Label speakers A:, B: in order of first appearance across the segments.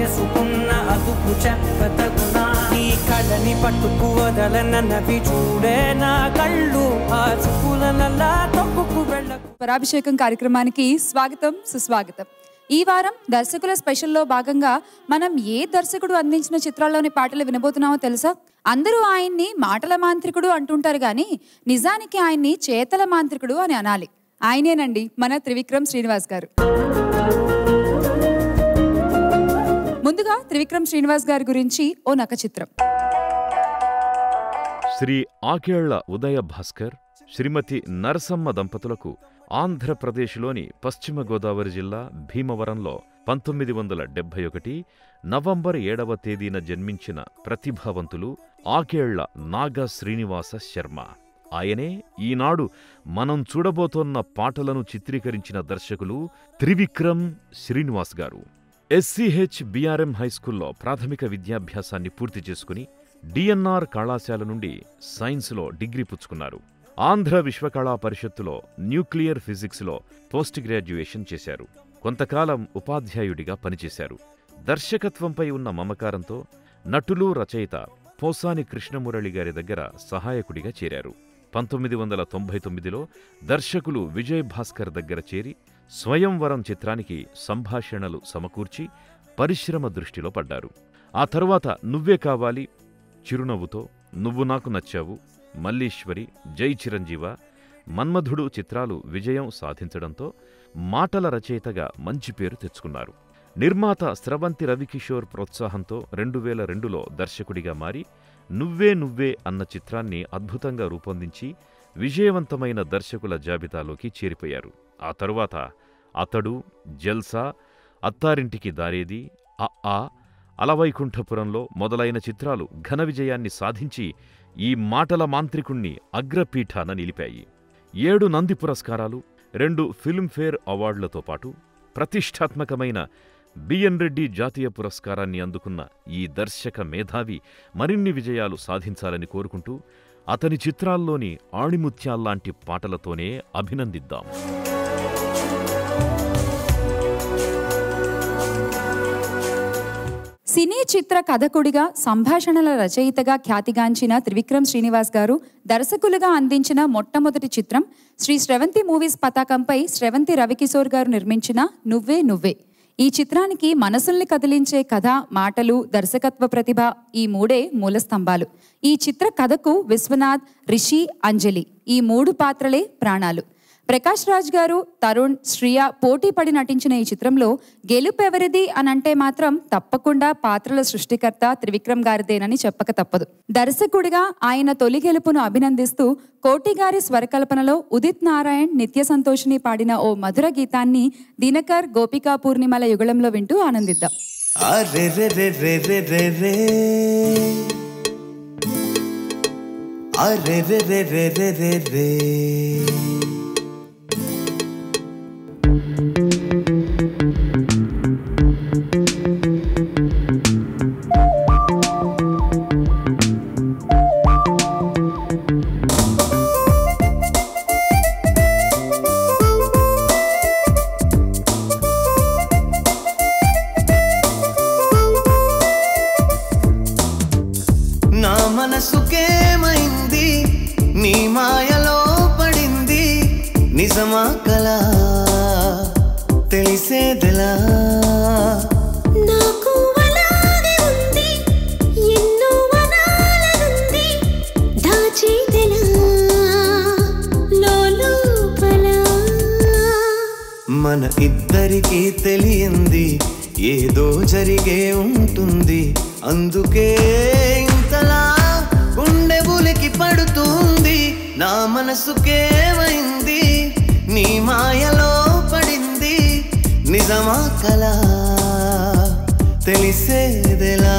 A: వయసుకున్న అదుపు చెప్పతగునా నీ కళ్ళని పట్టుకు వదలనవి చూడే నా కళ్ళు ఆ చూపులనల్లా తొక్కుకు వెళ్ళకు
B: పరాభిషేకం కార్యక్రమానికి స్వాగతం సుస్వాగతం ఈ వారం దర్శకుల స్పెషల్లో భాగంగా మనం ఏ దర్శకుడు అందించిన చిత్రాల్లోని పాటలు వినబోతున్నామో తెలుసా అందరూ ఆయన్ని మాటల మాంత్రికుడు అంటుంటారు కానీ నిజానికి ఆయన్ని చేతల మాంత్రికుడు అని అనాలి ఆయనేనండి మన త్రివిక్రమ్ శ్రీనివాస్ గారు ముందుగా త్రివిక్రమ్ శ్రీనివాస్ గారి గురించి ఓ నక చిత్రం
C: శ్రీ ఆకేళ్ల ఉదయ భాస్కర్ శ్రీమతి నరసమ్మ దంపతులకు ఆంధ్రప్రదేశ్లోని పశ్చిమ గోదావరి జిల్లా భీమవరంలో పంతొమ్మిది వందల డెబ్భై ఒకటి నవంబర్ ఏడవ తేదీన జన్మించిన ప్రతిభావంతులు ఆకేళ్ల నాగ శ్రీనివాస శర్మ ఆయనే ఈనాడు మనం చూడబోతోన్న పాటలను చిత్రీకరించిన దర్శకులు త్రివిక్రమ్ శ్రీనివాస్ గారు ఎస్సీహెచ్ బీఆర్ఎం హైస్కూల్లో ప్రాథమిక విద్యాభ్యాసాన్ని పూర్తి చేసుకుని డిఎన్ఆర్ కళాశాల నుండి సైన్స్లో డిగ్రీ పుచ్చుకున్నారు ఆంధ్ర విశ్వకళా పరిషత్తులో న్యూక్లియర్ ఫిజిక్స్లో పోస్ట్ గ్రాడ్యుయేషన్ చేశారు కొంతకాలం ఉపాధ్యాయుడిగా పనిచేశారు దర్శకత్వంపై ఉన్న మమకారంతో నటులు రచయిత పోసాని కృష్ణమురళి గారి దగ్గర సహాయకుడిగా చేరారు పంతొమ్మిది వందల తొంభై తొమ్మిదిలో దర్శకులు విజయ్ భాస్కర్ దగ్గర చేరి స్వయంవరం చిత్రానికి సంభాషణలు సమకూర్చి పరిశ్రమ దృష్టిలో పడ్డారు ఆ తరువాత నువ్వే కావాలి చిరునవ్వుతో నువ్వు నాకు నచ్చావు మల్లీశ్వరి జై చిరంజీవ మన్మధుడు చిత్రాలు విజయం సాధించడంతో మాటల రచయితగా మంచి పేరు తెచ్చుకున్నారు నిర్మాత స్రవంతి రవికిషోర్ ప్రోత్సాహంతో రెండు వేల రెండులో దర్శకుడిగా మారి నువ్వే నువ్వే అన్న చిత్రాన్ని అద్భుతంగా రూపొందించి విజయవంతమైన దర్శకుల జాబితాలోకి చేరిపోయారు ఆ తరువాత అతడు జల్సా అత్తారింటికి దారేది అ ఆ అలవైకుంఠపురంలో మొదలైన చిత్రాలు ఘన విజయాన్ని సాధించి ఈ మాటల మాంత్రికుణ్ణి అగ్రపీఠాన నిలిపాయి ఏడు నంది పురస్కారాలు రెండు ఫిల్మ్ఫేర్ అవార్డులతో పాటు ప్రతిష్టాత్మకమైన బిఎన్ రెడ్డి జాతీయ పురస్కారాన్ని అందుకున్న ఈ దర్శక మేధావి మరిన్ని విజయాలు సాధించాలని కోరుకుంటూ అతని చిత్రాల్లోని ఆణిముత్యాల్లాంటి పాటలతోనే అభినందిద్దాం
B: సినీ చిత్ర కథకుడిగా సంభాషణల రచయితగా ఖ్యాతిగాంచిన త్రివిక్రమ్ శ్రీనివాస్ గారు దర్శకులుగా అందించిన మొట్టమొదటి చిత్రం శ్రీ స్రవంతి మూవీస్ పతాకంపై స్రవంతి రవికిషోర్ గారు నిర్మించిన నువ్వే నువ్వే ఈ చిత్రానికి మనసుల్ని కదిలించే కథ మాటలు దర్శకత్వ ప్రతిభ ఈ మూడే మూల స్తంభాలు ఈ చిత్ర కథకు విశ్వనాథ్ రిషి అంజలి ఈ మూడు పాత్రలే ప్రాణాలు ప్రకాష్ రాజ్ గారు తరుణ్ శ్రియ పోటీ పడి నటించిన ఈ చిత్రంలో గెలుపెవరిది అని అంటే మాత్రం తప్పకుండా పాత్రల సృష్టికర్త త్రివిక్రమ్ గారిదేనని చెప్పక తప్పదు దర్శకుడిగా ఆయన తొలి గెలుపును అభినందిస్తూ కోటి గారి స్వరకల్పనలో ఉదిత్ నారాయణ్ నిత్య సంతోషిని పాడిన ఓ మధుర గీతాన్ని దినకర్ గోపికా పూర్ణిమల యుగళంలో వింటూ ఆనందిద్దాం
D: అరే రే రే రే రే రే రే అరే రే రే రే రే రే రే నా మనసుకేమైంది నీ మాయలో పడింది నిజమా కలా తెలిసేదెలా
E: నాకు అలాగే ఉంది ఎన్నో అనాలనుంది దాచేదెలా లోలోపల
D: మన ఇద్దరికీ తెలియంది ఏదో జరిగే ఉంటుంది అందుకే ఇంతలా గుండె ఉలికి పడుతుంది నా మనసుకేమైంది నీ మాయలో పడింది నిజమా కలా తెలిసేదెలా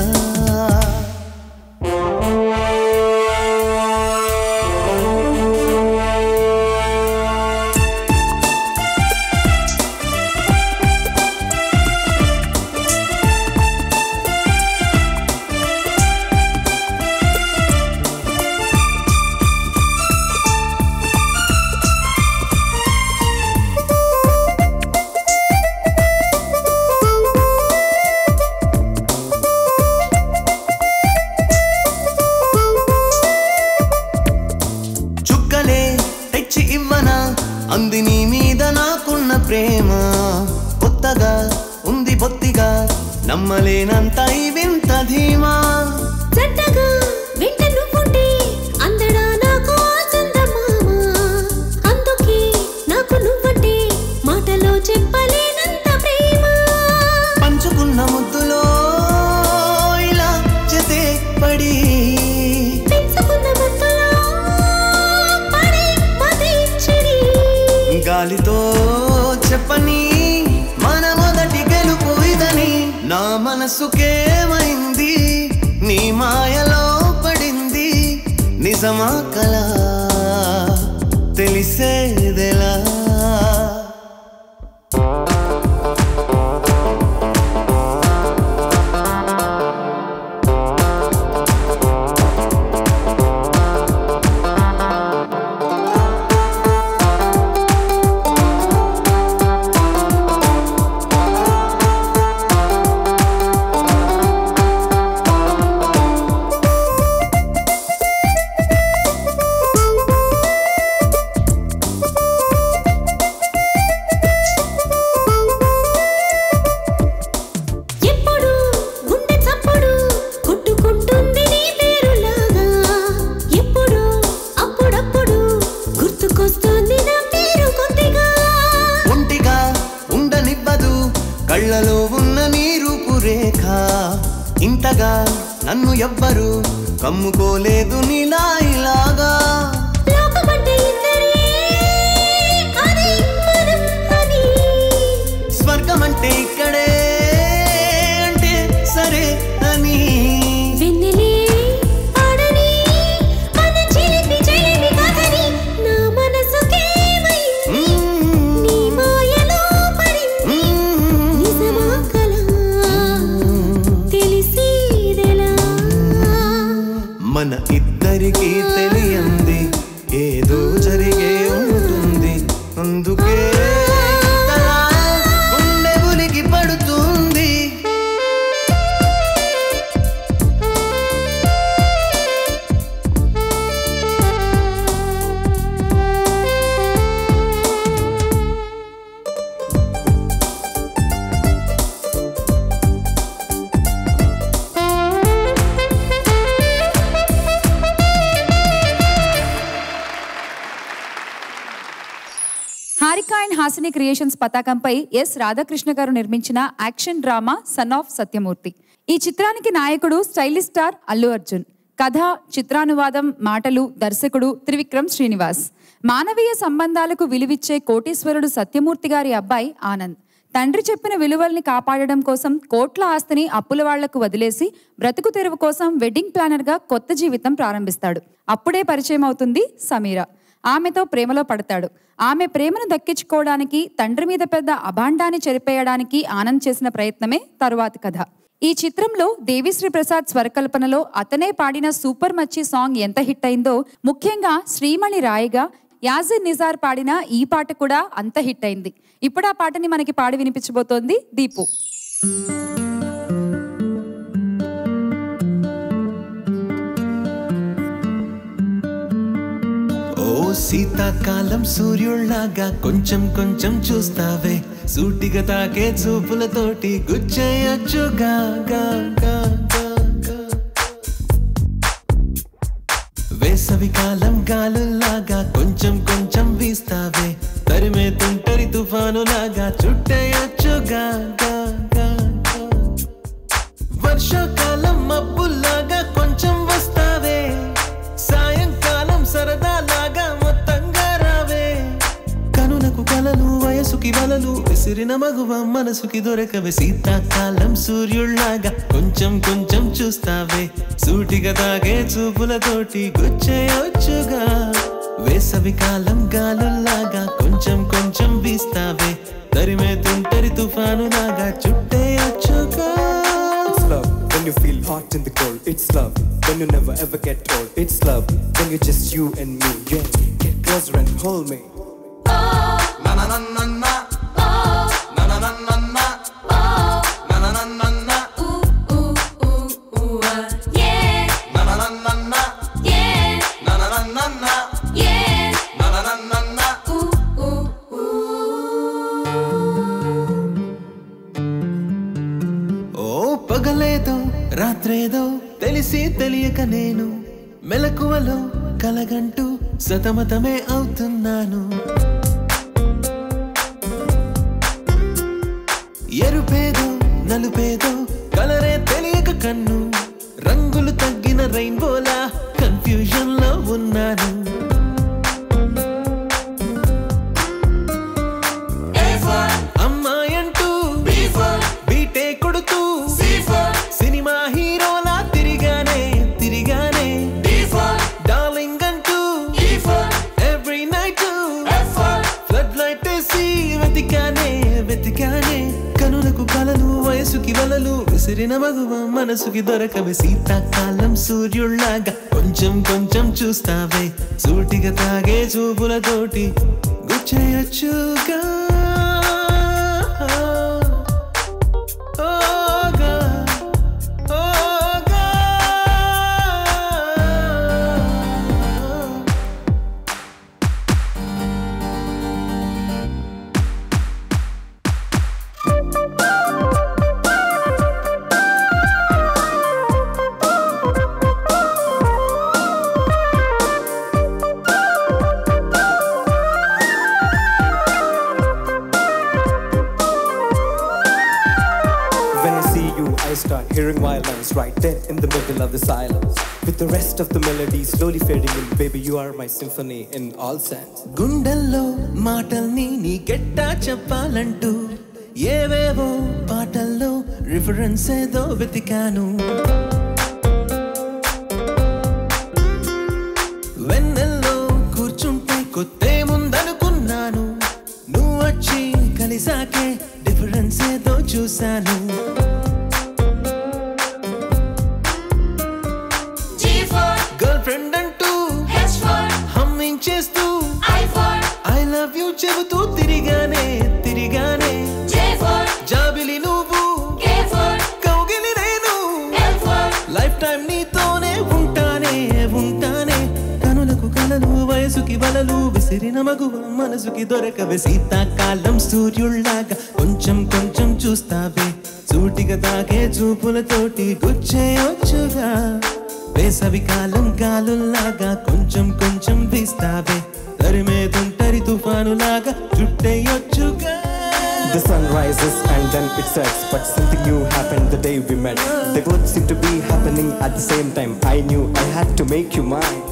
E: చెప్పలేనంత ప్రేమ
D: పంచుకున్న ముద్దులో ఇలా జతే పడి
E: పెంచుకున్న ముద్దులో పడి మతి చెడి
D: గాలితో చెప్పని మన మొదటి గెలుపు ఇదని నా మనసుకేమైంది నీ మాయలో పడింది నిజమా కల తెలిసేదెలా
E: ఎప్పుడు గుండె చప్పుడు కొట్టుకుంటుంది నీ పేరులాగా ఎప్పుడు అప్పుడప్పుడు గుర్తుకొస్తుంది నా పేరు కొద్దిగా
D: ఒంటిగా ఉండనివ్వదు కళ్ళలో ఉన్న నీ రూపురేఖ ఇంతగా నన్ను ఎవ్వరు కమ్ముకోలేదు నీలా ఇలాగా
E: లోకమంటే ఇద్దరే అది మనం అని
D: స్వర్గమంటే ఇక్కడే అంటే సరే అని
E: వెన్నెలే ఆడని మన చిలిపి చిలిపి కథని నా మనసుకేమై
D: మ్మ్,
E: నీ మాయలో పడింది
D: మ్మ్.
E: నిజమా కలా తెలిసేదెలా
D: మన ఇద్దరికి తెలియంది ఏదో జరిగే ఉంటుంది అందుకే ఇంతలా గుండె ఉలికి పడుతుంది
B: హారిక అండ్ హాసిని క్రియేషన్స్ పతాకంపై ఎస్ రాధాకృష్ణ గారు నిర్మించిన action drama son of Satyamurthy ఈ చిత్రానికి నాయకుడు స్టైలిష్ స్టార్ అల్లు అర్జున్ కథ చిత్రానువాదం మాటలు దర్శకుడు త్రివిక్రమ్ శ్రీనివాస్ మానవీయ సంబంధాలకు విలువిచ్చే కోటీశ్వరుడు సత్యమూర్తి గారి అబ్బాయి ఆనంద్ తండ్రి చెప్పిన విలువల్ని కాపాడడం కోసం కోట్ల ఆస్తిని అప్పుల వాళ్లకు వదిలేసి బ్రతుకు తెరువు కోసం వెడ్డింగ్ ప్లానర్గా కొత్త జీవితం ప్రారంభిస్తాడు అప్పుడే పరిచయం అవుతుంది సమీర ఆమెతో ప్రేమలో పడతాడు ఆమె ప్రేమను దక్కించుకోవడానికి తండ్రి మీద పెద్ద అభాండాన్ని చెరిపేయడానికి ఆనంద్ చేసిన ప్రయత్నమే తరువాతి కథ ఈ చిత్రంలో దేవిశ్రీ ప్రసాద్ స్వరకల్పనలో అతనే పాడిన సూపర్ మచ్చి సాంగ్ ఎంత హిట్ అయిందో ముఖ్యంగా శ్రీమణి రాయిగా యాజిర్ నిజార్ పాడిన ఈ పాట కూడా అంత హిట్ అయింది ఇప్పుడు ఆ పాటని మనకి పాడి వినిపించబోతోంది దీపు
D: ఓ శీతాకాలం సూర్యుళ్లాగా కొంచెం కొంచెం చూస్తావే సూటిగా తాకే చూపులతోటి గుచ్చేయొచ్చుగా గా, గా, గా, గా. వేసవి కాలం గాలుల్లాగా కొంచెం కొంచెం వీస్తావే తరిమే తుంటరి తుఫాను లాగా చుట్టేయొచ్చుగా గా, గా, గా. వర్షాకాలం మబ్బుల్లాగా కొంచెం వస్తావే సాయంకాలం సరదాలాగా మొత్తంగా రావే కనులకు కలలు వయసుకి వలలు విసిరిన మగువ మనసుకి దొరకవే శీతాకాలం సూర్యుళ్లాగా కొంచెం కొంచెం చూస్తావే సూటిగా తాగే చూపులతోటి గుచ్చేయొచ్చుగా వేసవి కాలం గాలుల్లాగా కొంచెం కొంచెం వీస్తావే తరిమే తుంటరి తుఫాను లాగా చుట్టేయొచ్చుగా
F: It's love when you feel hot in the cold. It's love when you never ever get old. It's love when you're just you and me. Yeah, get closer and hold me.
D: ఓ పగలేదో రాత్రేదో తెలిసి తెలియక నేను మెలకువలో కలగంటూ సతమతమే అవుతున్నాను
G: ఎరుపేదో నలుపేదో కలరే తెలియక కన్ను రంగులు తగ్గిన రెయిన్బోలా confusion లో ఉన్నాను అమ్మాయంటూ బీటే కొడుతూ సినిమా హీరోలా తిరిగానే తిరిగానే డార్లింగ్ అంటూ ఎవ్రీ నైట్ ఫ్లడ్ లైట్ వేసి వెతికానే వెతికానే కనులకు కలలు వయసుకి వలలు విసిరిన మగువ మనసుకి దొరకవే శీతాకాలం సూర్యుళ్ళగా కొంచెం కొంచెం చూస్తావే సూటిగా తాగే చూపులతోటి గుచ్చేయచ్చుగా ఓగా, ఓగా.
F: When I see you, I start hearing violence right there in the middle of the silence. With the rest of the melody slowly fading in, baby, you are my symphony in all sense.
G: గుండెల్లో మాటల్ని నీకెట్టా చెప్పాలంటూ ఏవేవో పాటల్లో reference ఏదో వెతికాను వెన్నెల్లో కూర్చుంటే కొత్తేముందనుకున్నాను నువ్వు వచ్చి కలిసాకే డిఫరెన్స్ ఏదో చూశాను గర్ల్ ఫ్రెండ్ అంటూ హమ్మింగ్ చేస్తూ ఐ లవ్ యూ చెబుతూ తిరిగానే తిరిగానే జాబిలి నువ్వు కౌగిలి నేను లైఫ్ టైం నీతోనే ఉంటానే ఉంటానే కనులకు కలలు వయసుకి వలలు విసిరిన మగువ మనసుకి దొరకవే శీతాకాలం సూర్యుళ్ళలాగా కొంచెం కొంచెం చూస్తావే సూటిగా తాకే చూపులతోటి గుచ్చేయొచ్చుగా వేసవి కాలం గాలుల్లాగా కొంచెం కొంచెం వీస్తావే తరిమేదుంటరి తుఫానులాగా చుట్టేయొచ్చుగా
F: The sun rises and then it sets, but something new happened the day we met. They both seemed to be happening at the same time. I knew I had to make you mine.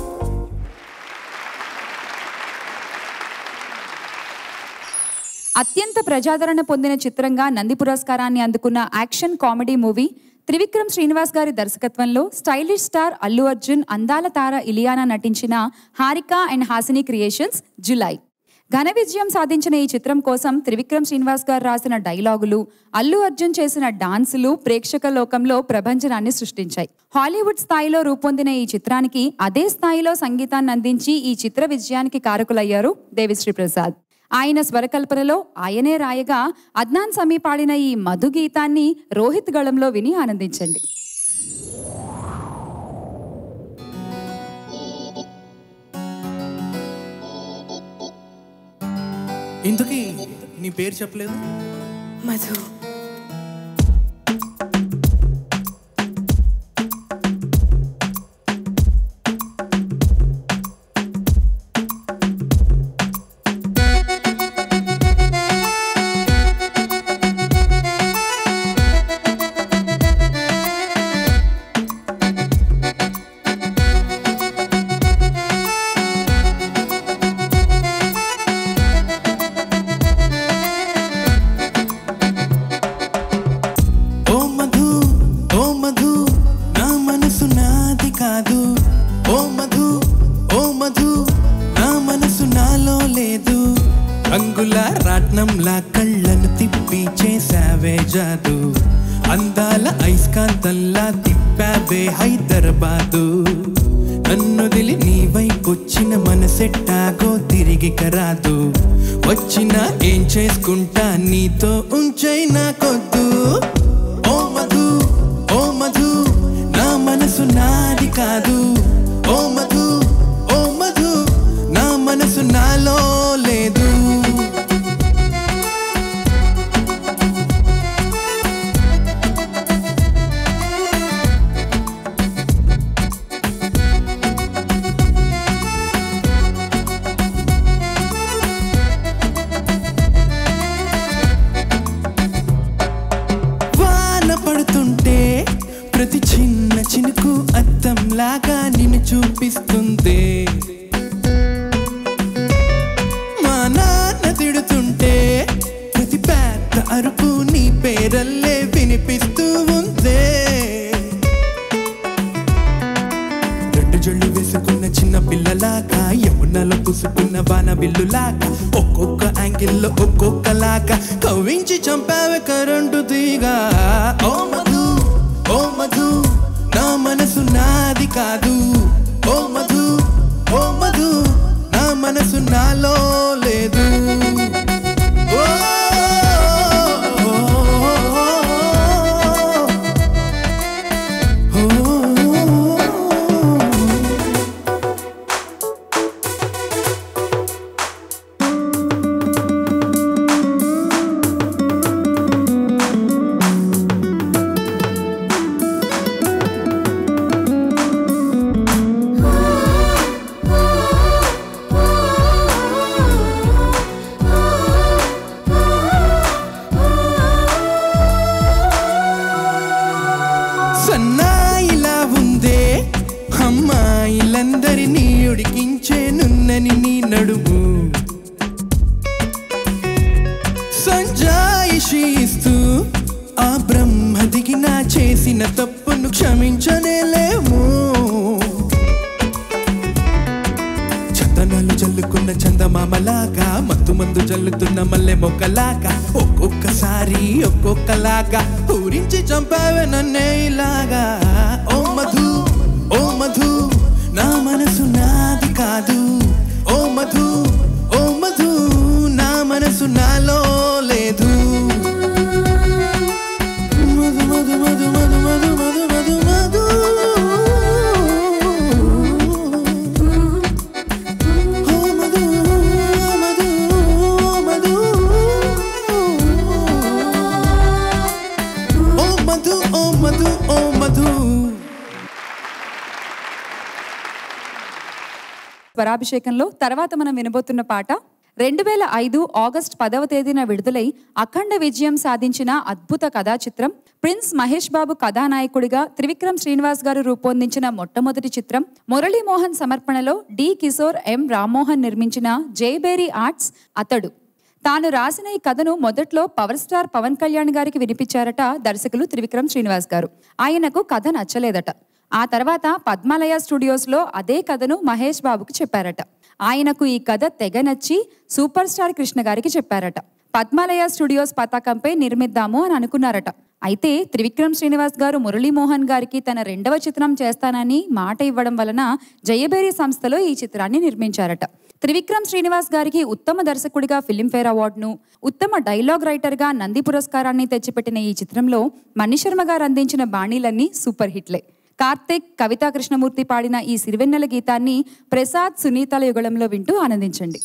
B: అత్యంత ప్రజాదరణ పొందిన చిత్రంగా నంది పురస్కారాన్ని అందుకున్న action comedy movie Trivikram Srinivas గారి దర్శకత్వంలో stylish star Allu Arjun అందాల తార ఇలియానా నటించిన హారిక అండ్ హాసిని క్రియేషన్స్ జులై ఘన విజయం సాధించిన ఈ చిత్రం కోసం త్రివిక్రమ్ శ్రీనివాస్ గారు రాసిన డైలాగులు అల్లు అర్జున్ చేసిన డాన్సులు ప్రేక్షక లోకంలో ప్రభంజనాన్ని సృష్టించాయి హాలీవుడ్ స్థాయిలో రూపొందిన ఈ చిత్రానికి అదే స్థాయిలో సంగీతాన్ని అందించి ఈ చిత్ర విజయానికి కారకులయ్యారు దేవిశ్రీ ప్రసాద్ ఆయన స్వరకల్పనలో ఆయనే రాయగా అద్నాన్ సమీ పాడిన ఈ మధు గీతాన్ని రోహిత్ గళంలో విని ఆనందించండి
H: ఇంతకీ నీ పేరు చెప్పలేదు
E: మధు
H: ఓ మధు ఓ మధు నా మనసు నాది కాదు ఓ మధు ఓ మధు నా మనసు నాలో లేదు రంగుల రాట్నంలా కళ్ళను తిప్పి చేసావే జాదు అందాల ఐస్కాంతంలా తిప్పావే హైదరాబాదు నన్నొదిలి నీ వైపొచ్చిన మనసెట్టాగో తిరిగి కరాదు వచ్చినా ఏం చేసుకుంటా నీతో ఉంచై నాకొద్దు ఓ మధు ఓ మధు నా మనసు నాది కాదు ఓ మధు ఓ మధు నా మనసు నాలో లేదు ప్రతి చిన్న చినుకు అద్దంలాగా నిన్ను చూపిస్తుంది మా నాన్న తిడుతుంటే ప్రతి పెద్ద అరుపు నీ పేరల్లే వినిపిస్తూ ఉందే రెండు జళ్ళు వేసుకున్న చిన్న పిల్లలాగా యమునలో పూసుకున్న వాన బిల్లులాగా ఒక్కొక్క యాంగిల్లో ఒక్కొక్కలాగా కవ్వించి చంపావే కరెంటు తీగా ఓ మధు ఓ మధు నా మనసు నాది కాదు ఓ మధు ఓ మధు నా మనసు నాలో లేదు ఓ సన్నాయిలా ఉందే అమ్మాయిలందరినీ ఉడికించే నున్నని నీ నడుము సంజాయిషి ఇస్తూ ఆ బ్రహ్మ దిగిన చేసిన తప్పును క్షమించనేలేము చందనాలు జల్లుకున్న చందమామలాగా మత్తు మందు జల్లుతున్న మల్లె మొక్కలాగా ఒక్కొక్కసారి ఒక్కొక్కలాగా ఊరించి చంపావే నన్నే ఇలాగా ఓ మధు ఓ మధు నా మనసు నాది కాదు ఓ మధు ఓ మధు నా మనసు నాలో లేదు మధు మధు మధు మధు మధు మధు మధు మధు ఓ మధు ఓ మధు ఓ మధు ఓ మధు ఓ మధు ఓ మధు
B: స్వరాభిషేకంలో తర్వాత మనం వినబోతున్న పాట రెండు వేల ఐదు ఆగస్ట్ పదవ తేదీన విడుదలై అఖండ విజయం సాధించిన అద్భుత కథా చిత్రం ప్రిన్స్ మహేష్ బాబు కథానాయకుడిగా త్రివిక్రమ్ శ్రీనివాస్ గారు రూపొందించిన మొట్టమొదటి చిత్రం మురళీమోహన్ సమర్పణలో డి కిషోర్ ఎం రామ్మోహన్ నిర్మించిన జైబేరీ ఆర్ట్స్ అతడు తాను రాసిన ఈ కథను మొదట్లో పవర్ స్టార్ పవన్ కళ్యాణ్ గారికి వినిపించారట దర్శకులు త్రివిక్రమ్ శ్రీనివాస్ గారు ఆయనకు కథ నచ్చలేదట ఆ తర్వాత పద్మాలయ స్టూడియోస్లో అదే కథను మహేష్ బాబుకు చెప్పారట ఆయనకు ఈ కథ తెగ నచ్చి సూపర్ స్టార్ కృష్ణ గారికి చెప్పారట పద్మాలయ స్టూడియోస్ పతాకంపై నిర్మిద్దాము అని అనుకున్నారట అయితే త్రివిక్రమ్ శ్రీనివాస్ గారు మురళీమోహన్ గారికి తన రెండవ చిత్రం చేస్తానని మాట ఇవ్వడం వలన జయబేరి సంస్థలో ఈ చిత్రాన్ని నిర్మించారట త్రివిక్రమ్ శ్రీనివాస్ గారికి ఉత్తమ దర్శకుడిగా ఫిలింఫేర్ అవార్డును ఉత్తమ డైలాగ్ రైటర్గా నంది పురస్కారాన్ని తెచ్చిపెట్టిన ఈ చిత్రంలో మణిశర్మ గారు అందించిన బాణీలన్నీ సూపర్ హిట్లే కార్తిక్ కవితా కృష్ణమూర్తి పాడిన ఈ సిరివెన్నెల గీతాన్ని ప్రసాద్ సునీతల యుగళంలో వింటూ ఆనందించండి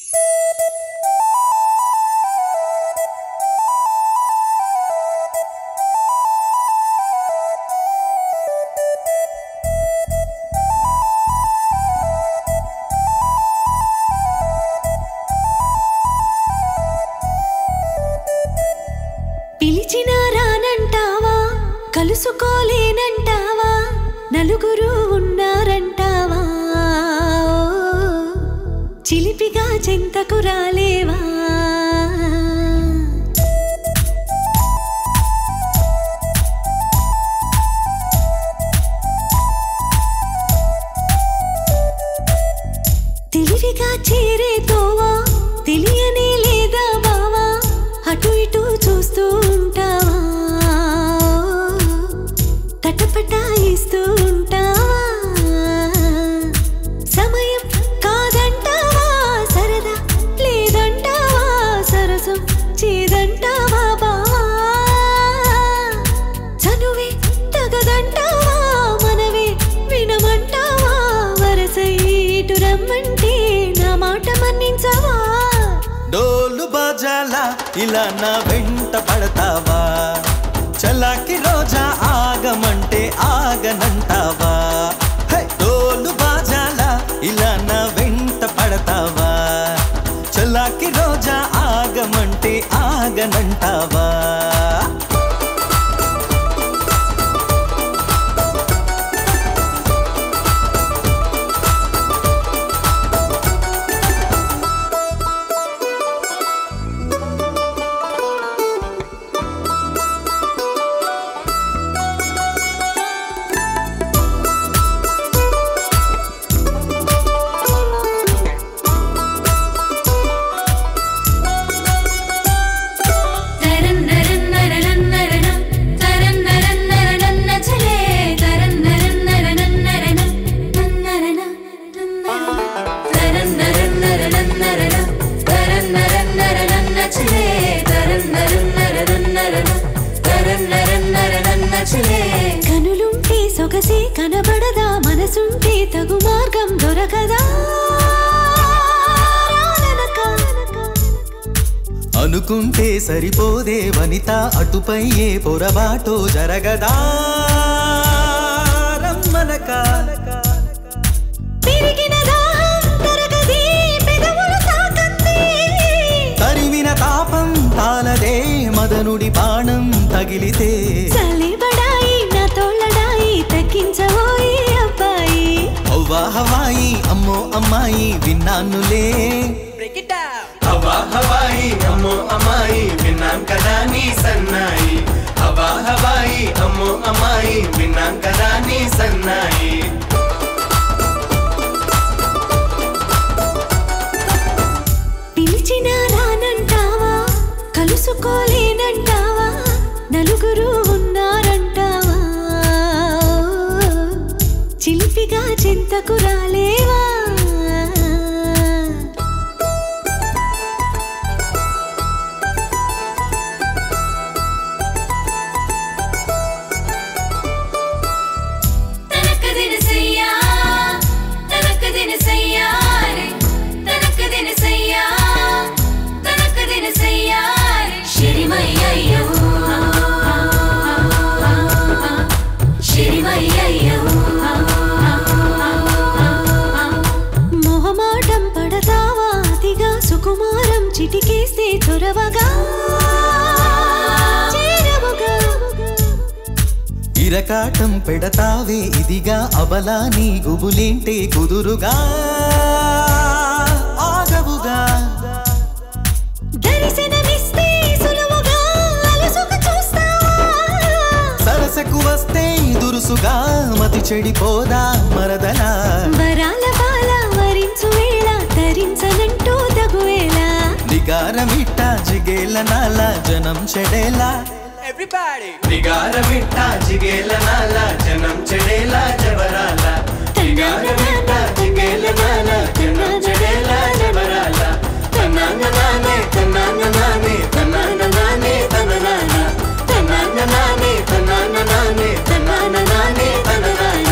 E: పిలిచినా రానంటావా కలుసుకోలేనంటావా నలుగురు ఉన్నారంటావా చిలిపిగా చెంతకు రాలేవా తెలివిగా చేరేతోవా తెలియనే లేదా బావా అటు ఇటు చూస్తూ ఉంటావా తటపటాయిస్తూ ఉంటావా సమయం కాదంటావా సరదా లేదంటావా సరసం చేదంటావా బావా చనువే తగదంటావా మనవే వినమంటావా వరసైటు రమ్మంటే నా మాట మన్నించవా
G: డోలు బాజాల ఇలా నా వెంట పడతావా చలాకి రోజా ఆగమంటే ఆగనంటావా హే! డోలు బాజాల ఇలా నా వెంట పడతావా చలాకి రోజా ఆగమంటే ఆగనంటావా
E: మ్యాచ్లే కనులుంటే సొగసే కనబడదా మనసుంటే తగు మార్గం దొరకదా రాననక.
G: అనుకుంటే సరిపోదే వనిత అటుపై ఏ పొరబాటో జరగదా రమ్మనక
E: పెరిగిన దాహం తరగది పెదవులు తాకంది
G: తరిమిన తాపం తాలదే మదనుడి బాణం తగిలితే
E: చలిబడాయి నా తోళ్ళడాయి తగ్గించబోయి అబ్బాయి
G: అవ్వా హవాయి అమ్మో అమ్మాయి విన్నానులే
I: హవా హవాయి అమ్మో అమ్మాయి విన్నాం కదా నీ సన్నాయి హవా హవాయి అమ్మో అమ్మాయి విన్నాం కదా నీ సన్నాయి
E: పిలిచినా రానంటావా కలుసుకోలేనంటావా నలుగురు ఉన్నారంటావా చిలిపిగా చింతకు రాలేవా తనక దినసయ్యా తనక దినసయ్యా రే తనక దినసయ్యా తనక దినసయ్యా రే శిరిమయ్యయ్యో శిరిమయ్యయ్యో మొహమాటం పడతావా అతిగా సుకుమారం చిటికేస్తే చొరవగా చేరవుగా
G: ఇరకాటం పెడతావే ఇదిగా అబలా నీ గుబులేంటే కుదురుగా ఆగవుగా
E: దర్శనమిస్తే సులువుగా అలసుక చూస్తావా
G: సరసకు వస్తే దురుసుగా మతి చెడిపోదా మరదలా
E: వరాల బాల వరించు వేళ ధరించనంటూ తగువేళ
G: నిగారమిట్ట జిగేల నాల జనం చెడేలా
I: నిగారమిట్ట జిగేల నాల జనం చెడేలా జవరాల నిగారమిట్ట జిగేల నాల జనం చెడేలా జవరాల తన్నాంగనానే తన్నాంగనానే తన్నాంగనానే తననాన తన్నాంగనానే తన్నాంగనానే తన్నాంగనానే తననాన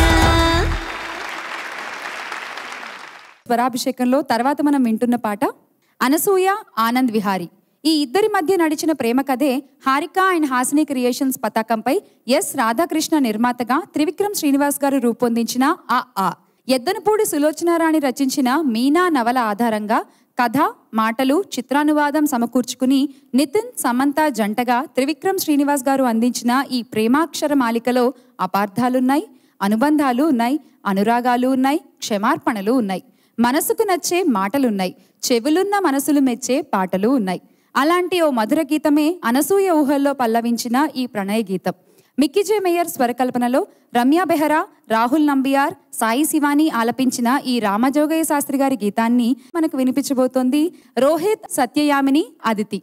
B: స్వరాభిషేకంలో తర్వాత మనం వింటున్న పాట అనసూయ ఆనంద్ విహారి ఈ ఇద్దరి మధ్య నడిచిన ప్రేమ కథే హారిక అండ్ హాసిని క్రియేషన్స్ పతాకంపై ఎస్ రాధాకృష్ణ నిర్మాతగా త్రివిక్రమ్ శ్రీనివాస్ గారు రూపొందించిన ఆ ఆ ఎద్దనపూడి సులోచనారాణి రచించిన మీనా నవల ఆధారంగా కథ మాటలు చిత్రానువాదం సమకూర్చుకుని నితిన్ సమంత జంటగా త్రివిక్రమ్ శ్రీనివాస్ గారు అందించిన ఈ ప్రేమాక్షర మాలికలో అపార్థాలున్నాయి అనుబంధాలు ఉన్నాయి అనురాగాలు ఉన్నాయి క్షమార్పణలు ఉన్నాయి మనసుకు నచ్చే మాటలున్నాయి చెవులున్న మనసులు మెచ్చే పాటలు ఉన్నాయి అలాంటి ఓ మధుర గీతమే అనసూయ ఊహల్లో పల్లవించిన ఈ ప్రణయ గీతం మిక్కీజే మేయర్ స్వరకల్పనలో రమ్య బెహరా రాహుల్ నంబియార్ సాయి శివాని ఆలపించిన ఈ రామజోగయ్య శాస్త్రి గారి గీతాన్ని మనకు వినిపించబోతోంది రోహిత్ సత్యయామిని అదితి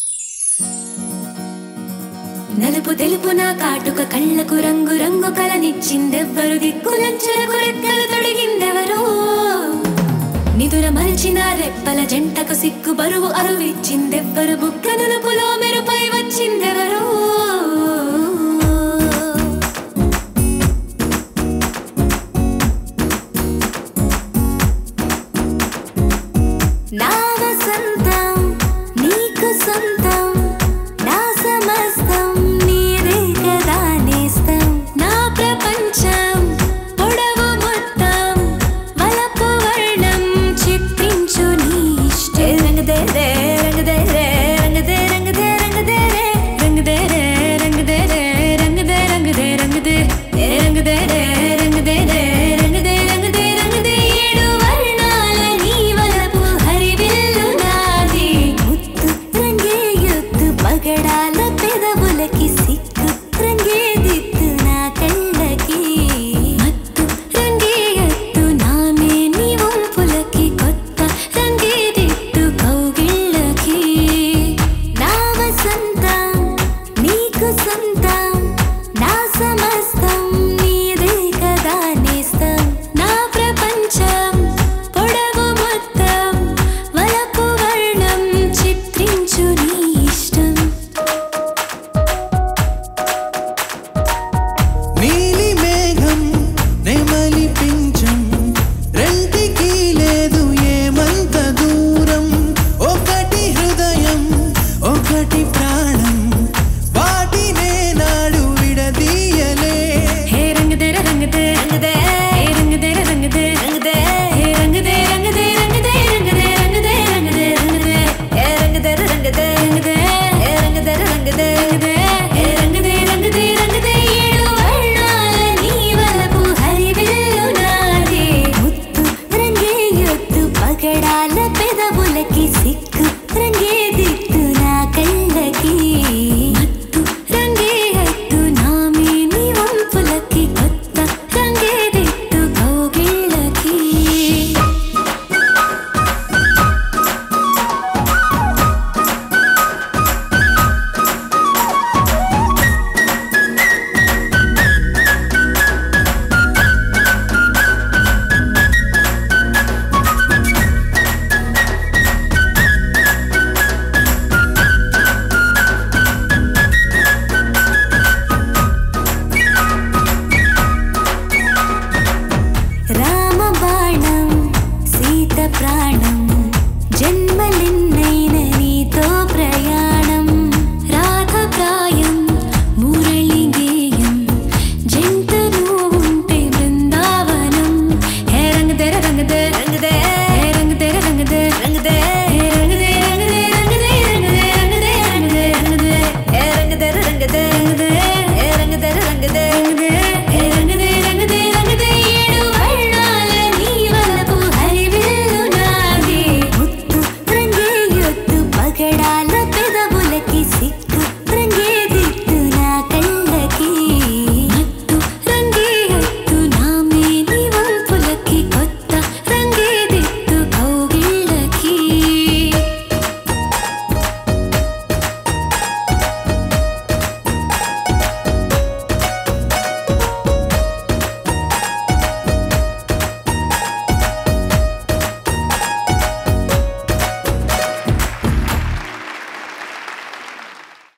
E: నలుపు తెలుపు నా కాటుక కళ్ళకు రంగు రంగు కలనిచ్చిందెవ్వరు దిక్కులంచులకు రెక్కలు తొడిగిందెవరో నిదుర మరిచిన రెప్పల జంటకు సిక్కు బరువు అరువిచ్చిందెవ్వరు బుక్క నులుపులో మెరుపై వచ్చిందెవరో నా వసంతం నీకు సొంతం నా సమస్తం నీదే కదా నేస్తం నా ప్రపంచం పొడవు మొత్తం వలపు వర్ణం చిత్రించు నీ ఇష్టే రంగదే రే రంగదే రే రంగదే రంగదే రంగదే రే రంగదే రే రంగదే రే రంగదే రంగదే రంగదే ఏ రంగదే రే రంగదే రే రంగదే రంగదే రంగదే ఏడు వర్ణాల నీ వలపు హరివిల్లు నాది ముత్తు రంగే యొత్తు పగడాల పెదవులకి సిక్కు రంగే దిత్తు నా కళ్ళకి మత్తు రంగే ఎత్తు నామే నీ వంపులకి కొత్త రంగే దిత్తు కౌగిళ్ళకి నా వసంతం నీకు సొంతం నా సమస్తం నీదే కదా నేస్తం నా ప్రపంచం పొడవు మొత్తం వలపు వర్ణం చిత్రించు నీ ఇష్టం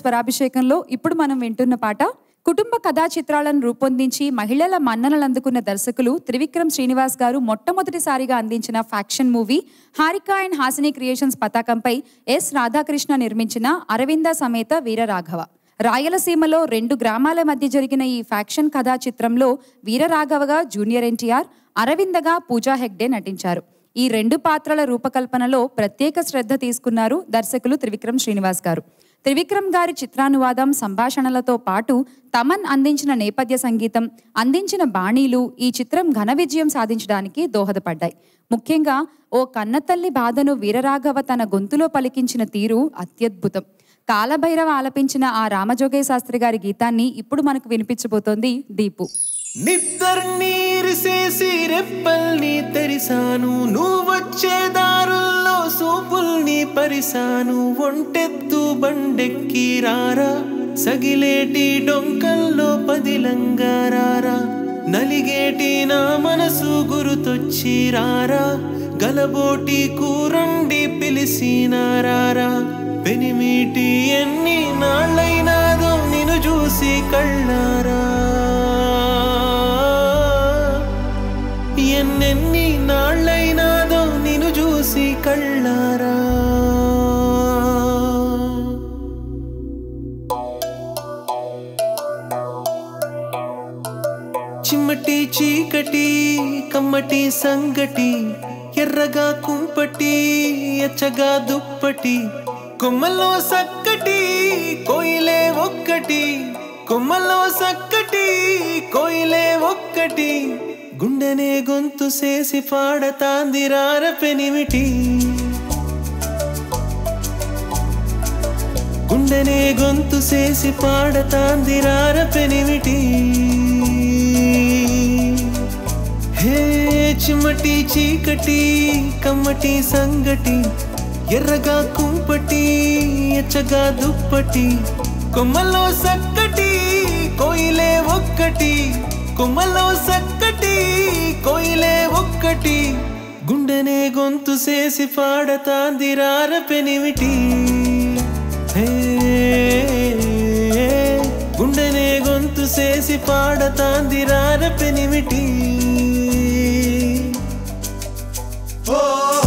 B: స్వరాభిషేకంలో ఇప్పుడు మనం వింటున్న పాట కుటుంబ కథా చిత్రాలను రూపొందించి మహిళల మన్ననలు అందుకున్న దర్శకులు త్రివిక్రమ్ శ్రీనివాస్ గారు మొట్టమొదటిసారిగా అందించిన faction movie Haarika and Hasini creations పతాకంపై ఎస్ రాధాకృష్ణ నిర్మించిన అరవింద సమేత వీరరాఘవ రాయలసీమలో రెండు గ్రామాల మధ్య జరిగిన ఈ ఫ్యాక్షన్ కథా చిత్రంలో వీరరాఘవగా జూనియర్ ఎన్టీఆర్ అరవిందగా పూజా హెగ్డే నటించారు ఈ రెండు పాత్రల రూపకల్పనలో ప్రత్యేక శ్రద్ధ తీసుకున్నారు దర్శకులు త్రివిక్రమ్ శ్రీనివాస్ గారు త్రివిక్రమ్ గారి చిత్రానువాదం సంభాషణలతో పాటు తమన్ అందించిన నేపథ్య సంగీతం అందించిన బాణీలు ఈ చిత్రం ఘన విజయం సాధించడానికి దోహదపడ్డాయి ముఖ్యంగా ఓ కన్నతల్లి బాధను వీరరాఘవ తన గొంతులో పలికించిన తీరు అత్యద్భుతం కాలభైరవ ఆలపించిన ఆ రామజోగయ్య శాస్త్రి గారి గీతాన్ని ఇప్పుడు మనకు వినిపించబోతోంది దీపు
I: నిద్దర్నీరిసేసి రెప్పల్ని తెరిసాను నువ్వొచ్చే దారుల్లో సూపుల్ని పరిసాను ఒంటెత్తు బండెక్కి రారా సగిలేటి డొంకల్లో పదిలంగా రారా నలిగేటి నా మనసు గురుతొచ్చి రారా గలబోటి కూరండి పిలిసినారారా పెనిమిటి ఎన్ని నాళ్ళైనాదో నిన్ను చూసి కళ్ళారా ఎన్నెన్ని నాళ్ళైనాదో నిన్ను చూసి కళ్ళారా చిమ్మటి చీకటి కమ్మటి సంగటి ఎర్రగా కుంపటి ఎచ్చగా దుప్పటి కొమ్మలో సక్కటి కోయిలే ఒక్కటి కొమ్మలో సక్కటి కోయిలే ఒక్కటి గుండెనే గొంతు చేసి పాడతాంది రార పెనిమిటి గుండెనే గొంతు చేసి పాడతాంది రార పెనిమిటి హే చిమ్మటి చీకటి కమ్మటి సంగటి ఎర్రగా కుంపటి ఎచ్చగా దుప్పటి కొమ్మలో సక్కటి కోయిలే ఒక్కటి కొమ్మలో సక్కటి కోయిలే ఒక్కటి గుండెనే గొంతు చేసి పాడతాంది రార పెనిమిటి హే గుండెనే గొంతు చేసి పాడతాంది రార పెనిమిటి ఓ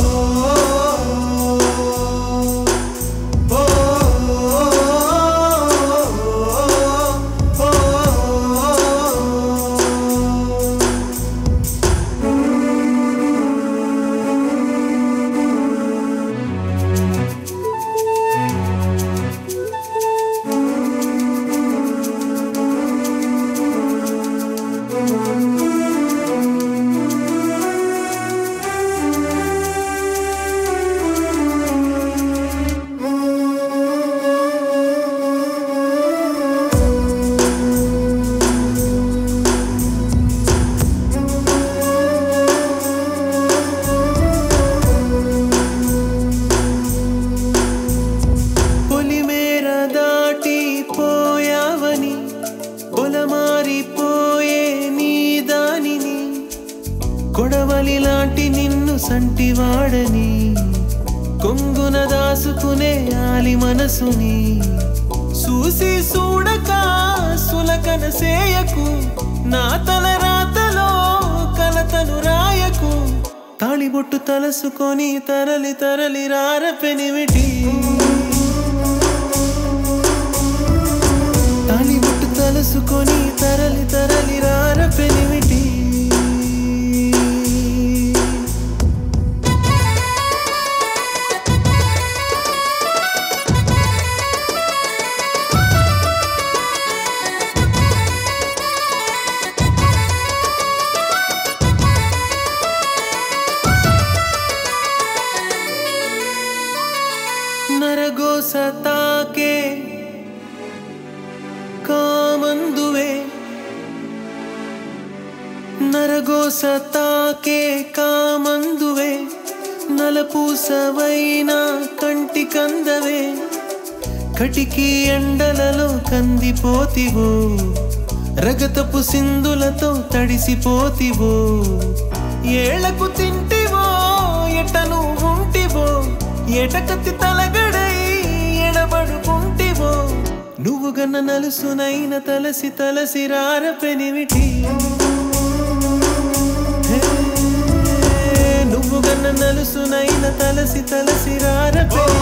I: పొలిమేర దాటి పోయావని పొలమారిపోయే నీ దానిని కొడవలి లాంటి నిన్ను సంటివాడని కొంగున దాసుకునే ఆలి మనసుని చూసి చూడక సులకన సేయకు నా తల రాతలో కలతను రాయకు తాళిబొట్టు తలసుకొని తరలి తరలి రార పెనిమిటి తాళిబొట్టు తలసుకొని తరలి తరలి రార పెనిమిటి నరగోస తాకే కామందువే నరగోస తాకే కామందువే నలపూసవైన కంటి కందవే కటికి ఎండలలో కందిపోతివో రగతపు సింధులతో తడిసిపోతివో ఏళ్లకు తింటివో ఎటను ఉంటివో ఎటకతి తలగడై ఎడబడుకుంటివో నువ్వు గన్న నలుసునైన తలసి తలసి రార పెనిమిటి హే, నువ్వు గన్న నలుసునైన తలసి తలసి రార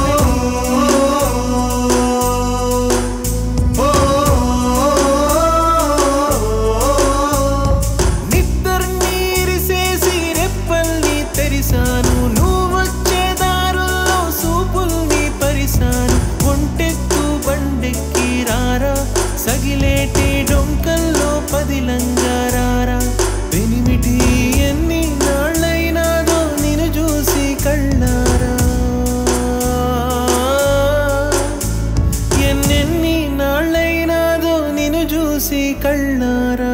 I: నిద్దర్నీరిసేసి రెప్పల్ని తెరిసాను నువ్వొచ్చే దారుల్లో సూపుల్ని పరిసాను ఒంటెక్కు బండెక్కి రారా సగిలేటి డొంకల్లో పదిలంగా రారా పెనిమిటి ఎన్ని నాళ్ళైనాదో నిన్ను చూసి కళ్ళారా ఎన్నెన్ని నాళ్ళైనాదో నిన్ను చూసి కళ్ళారా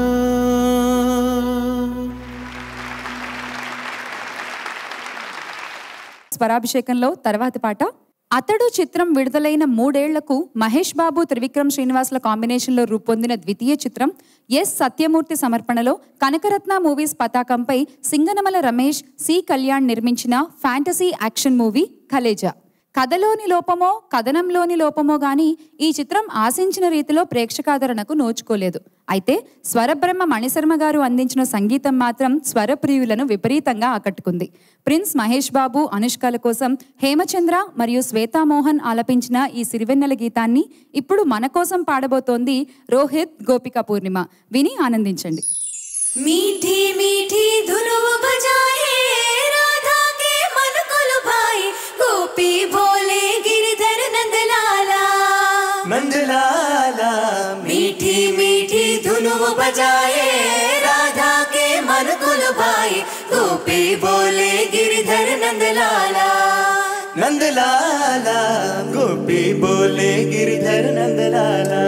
B: స్వరాభిషేకంలో తర్వాతి పాట అతడు చిత్రం విడుదలైన మూడేళ్లకు మహేష్ బాబు త్రివిక్రమ్ శ్రీనివాసుల కాంబినేషన్లో రూపొందిన ద్వితీయ చిత్రం ఎస్ సత్యమూర్తి సమర్పణలో కనకరత్న మూవీస్ పతాకంపై సింగనమల రమేష్ సి కళ్యాణ్ నిర్మించిన ఫ్యాంటసీ యాక్షన్ మూవీ కలేజా కథలోని లోపమో కథనంలోని లోపమో గాని ఈ చిత్రం ఆశించిన రీతిలో ప్రేక్షకాదరణకు నోచుకోలేదు అయితే స్వరబ్రహ్మ మణిశర్మ గారు అందించిన సంగీతం మాత్రం స్వరప్రియులను విపరీతంగా ఆకట్టుకుంది ప్రిన్స్ మహేష్ బాబు అనుష్కల కోసం హేమచంద్ర మరియు శ్వేతామోహన్ ఆలపించిన ఈ సిరివెన్నెల గీతాన్ని ఇప్పుడు మన కోసం పాడబోతోంది రోహిత్ గోపిక పూర్ణిమ విని ఆనందించండి
E: मीठी मीठी धुनुव बजाए राधा के मन को लुभाए गोपी भोले गिरधर नंदलाला
I: नंदलाला
E: मीठी मीठी धुनुव बजाए राधा के मन को लुभाए गोपी भोले गिरधर नंदलाला
I: नंदलाला गोपी बोले गिरधर नंदलाला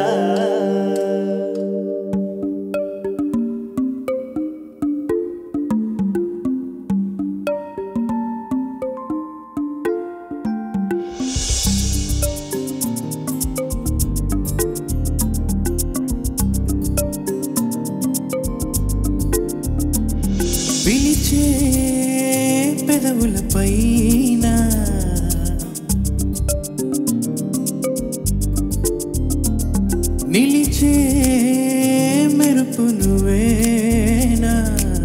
H: పిలిచే పెదవుల పైన నిలిచే మెరుపు నువ్వేనా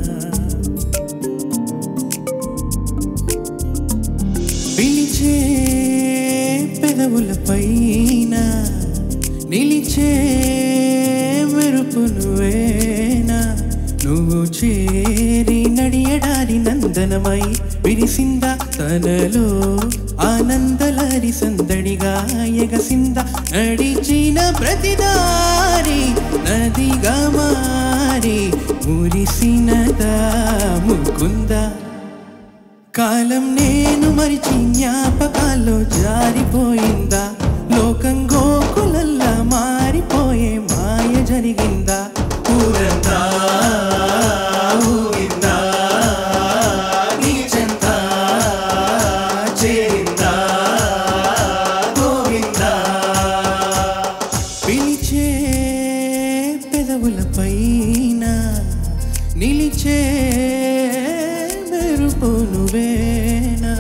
H: పిలిచే పెదవుల పైన నిలిచే మెరుపు నువ్వేనా నువ్వు చేరి నడియడారి నందనమై విరిసింద తనలో ఆనందలరి సందడిగా ఎగసింద నడిచిన ప్రతిదారి నదిగా మారి మురిసినదా ముకుందా కాలం నేను మరిచి జ్ఞాపకాల్లో జారిపోయిందా లోకం గోకులల్లా మారిపోయే మాయ జరిగిందా ఊరంతా ఊగిందా నీ చెంత చేరిందా గోవిందా పిలిచే పెదవుల పైన నిలిచే మెరుపు నువ్వేనా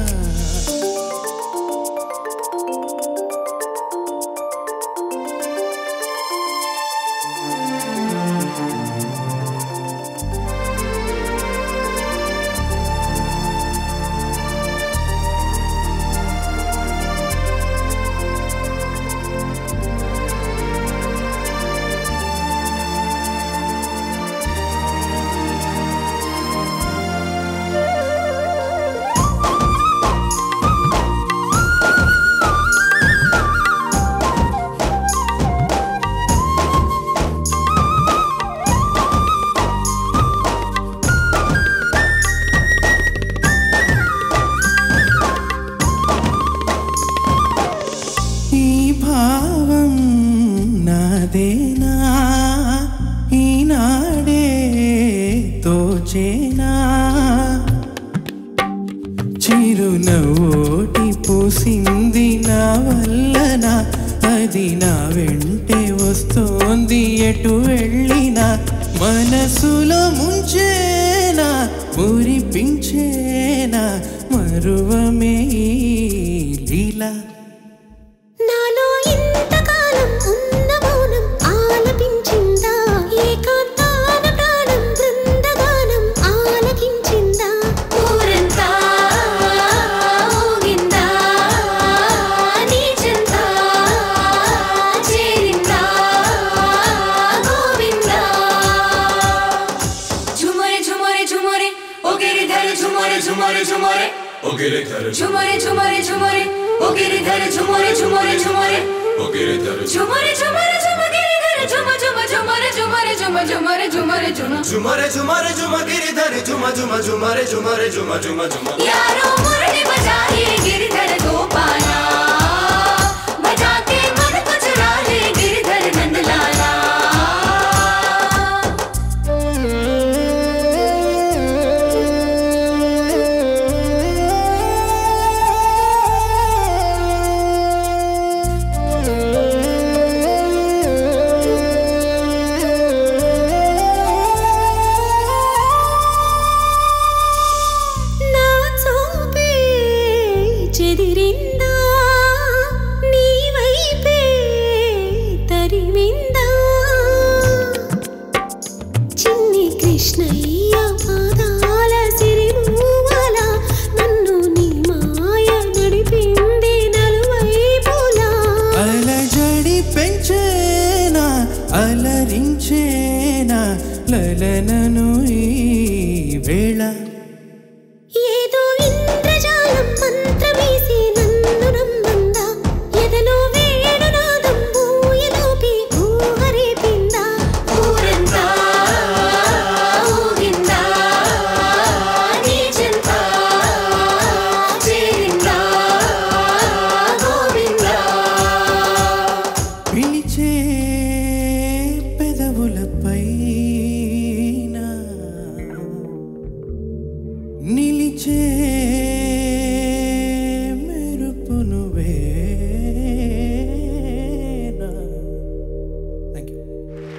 H: ఈ భావం నాదేనా ఈనాడే తోచేనా చిరునవ్వోటి పూసింది నా వల్లనా అది నా వెంటే వస్తోంది ఎటు వెళ్ళినా మనసులో ముంచేనా మురిపించేనా మరువమే ఈ లీలా
E: నాలో ఇంతకాలం ఉన్న
I: ओ गिरिधर
E: झुमरे झुमरे झुमरे ओ गिरिधर झुमरे झुमरे झुमरे
I: ओ गिरिधर
E: झुमरे झुमरे झुम गिरिधर झुम झुम झुमरे झुमरे झुम झुमरे झुमरे झुम
I: झुमरे झुमरे झुम गिरिधर झुम झुम झुमरे झुमरे झुम झुम झुम
E: यारो मुरली बजाए गिरिधर गोपाला बजा के मन को चुरा ले गिरिधर नंदलाला నా చూపే చెదిరిందా నీ వైపే తరిమిందా చిన్ని కృష్ణయ్య పాదాల సిరిమూవల నన్ను నీ మాయ నడిపింది నలువైపులా
H: అలజడి పెంచేనా అలరించేనా లలనను ఈ వేళ
E: ఏదో ఇంద్రజాలం మంత్రమేసి నన్ను నమ్మందా ఎదలో వేణునాదం ఊయలోకి ఊహరేపిందా ఊరంతా ఊగిందా నీ చెంత చేరిందా గోవిందా
H: పిలిచే పెదవులపై నిలిచే మెరుపు నువ్వేనా thank you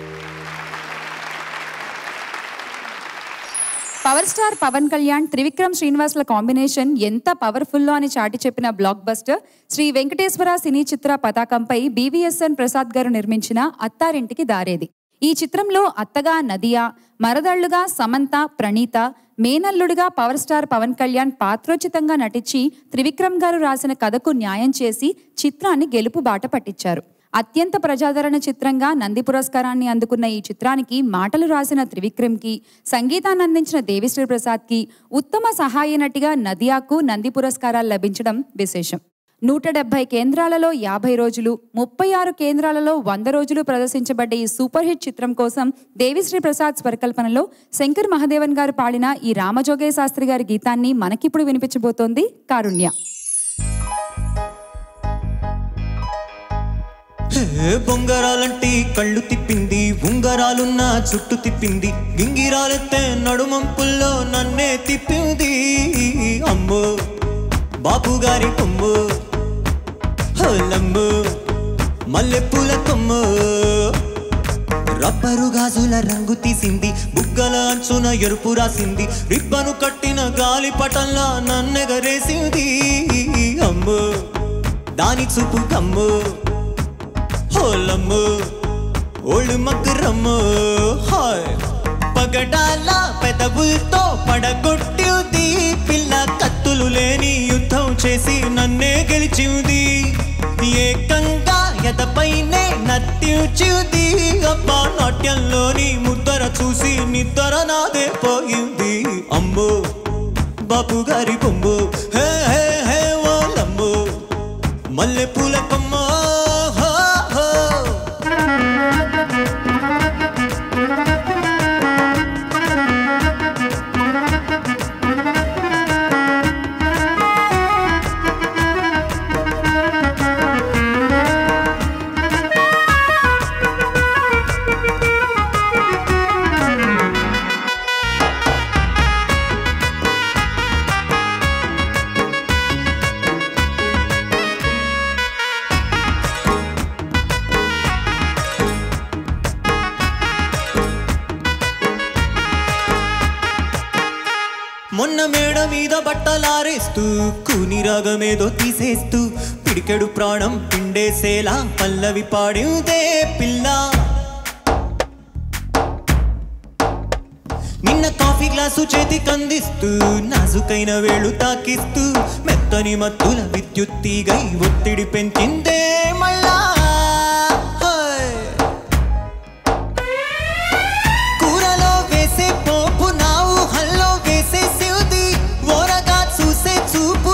B: power star Pawan Kalyan Trivikram శ్రీనివాస్ల కాంబినేషన్ ఎంత పవర్ఫుల్లో అని చాటి చెప్పిన బ్లాక్ బస్టర్ శ్రీ వెంకటేశ్వర సినీ చిత్ర పతాకంపై బీవీఎస్ఎన్ ప్రసాద్ గారు నిర్మించిన అత్తారింటికి దారేది ఈ చిత్రంలో అత్తగా నదియా మరదళ్లుగా సమంత ప్రణీత మేనల్లుడిగా పవర్ స్టార్ పవన్ కళ్యాణ్ పాత్రోచితంగా నటించి త్రివిక్రమ్ గారు రాసిన కథకు న్యాయం చేసి చిత్రాన్ని గెలుపు బాట పట్టించారు అత్యంత ప్రజాదరణ చిత్రంగా నంది పురస్కారాన్ని అందుకున్న ఈ చిత్రానికి మాటలు రాసిన త్రివిక్రమ్కి సంగీతాన్ని అందించిన దేవిశ్రీ ప్రసాద్కి ఉత్తమ సహాయ నటిగా నదియాకు నంది పురస్కారాలు లభించడం విశేషం నూట డెబ్బై కేంద్రాలలో యాభై రోజులు ముప్పై ఆరు కేంద్రాలలో వంద రోజులు ప్రదర్శించబడ్డ ఈ సూపర్ హిట్ చిత్రం కోసం దేవిశ్రీ ప్రసాద్ స్వరకల్పనలో శంకర్ మహాదేవన్ గారు పాడిన ఈ రామజోగయ్య శాస్త్రి గారి గీతాన్ని మనకిప్పుడు వినిపించబోతోంది కారుణ్య
J: హే బొంగరాలంటి కళ్ళు తిప్పింది ఉంగరాలున్న చుట్టు తిప్పింది గింగిరాలెత్తే నడుమంపుల్లో నన్నే తిప్పింది అమ్మో బాపు గారి కొమ్ము హోలమ్ము మల్లెపూల కొమ్ము రబ్బరు గాజుల రంగు తీసింది బుగ్గల అంచున ఎరుపు రాసింది రిబ్బను కట్టిన గాలి పటంలా నన్నెగరేసింది అమ్ము దాని చూపు కమ్ము హోలమ్ము ఓళ్ళు మగ్గురమ్ము హాయ్ పగడాల పెదవులతో పడగొట్టింది పిల్ల కత్తులు లేని యుద్ధం చేసి నన్నే గెలిచింది ఏకంగా ఎదపైనే నత్తించింది అబ్బా నాట్యంలోని ముద్దర చూసి నిద్దర నాదే పోయింది అమ్మో బాపు గారి బొమ్ము హే హే హే ఓలమ్ము మల్లె పూల కొమ్మ హో, హో. మొన్న మేడ మీద బట్టలారేస్తూ కూని రాగమేదో తీసేస్తూ పిడికెడు ప్రాణం పిండేసేలా పల్లవి పాడిందే పిల్ల నిన్న కాఫీ గ్లాసు చేతికి అందిస్తూ నాజుకైన వేళ్ళు తాకిస్తూ మెత్తని మత్తుల విద్యుత్ తీగై ఒత్తిడి పెంచిందే మళ్ళా హాయ్. కూరలో వేసే పోపు నా ఊహల్లో వేసే సివుది ఓరగా చూసే చూపు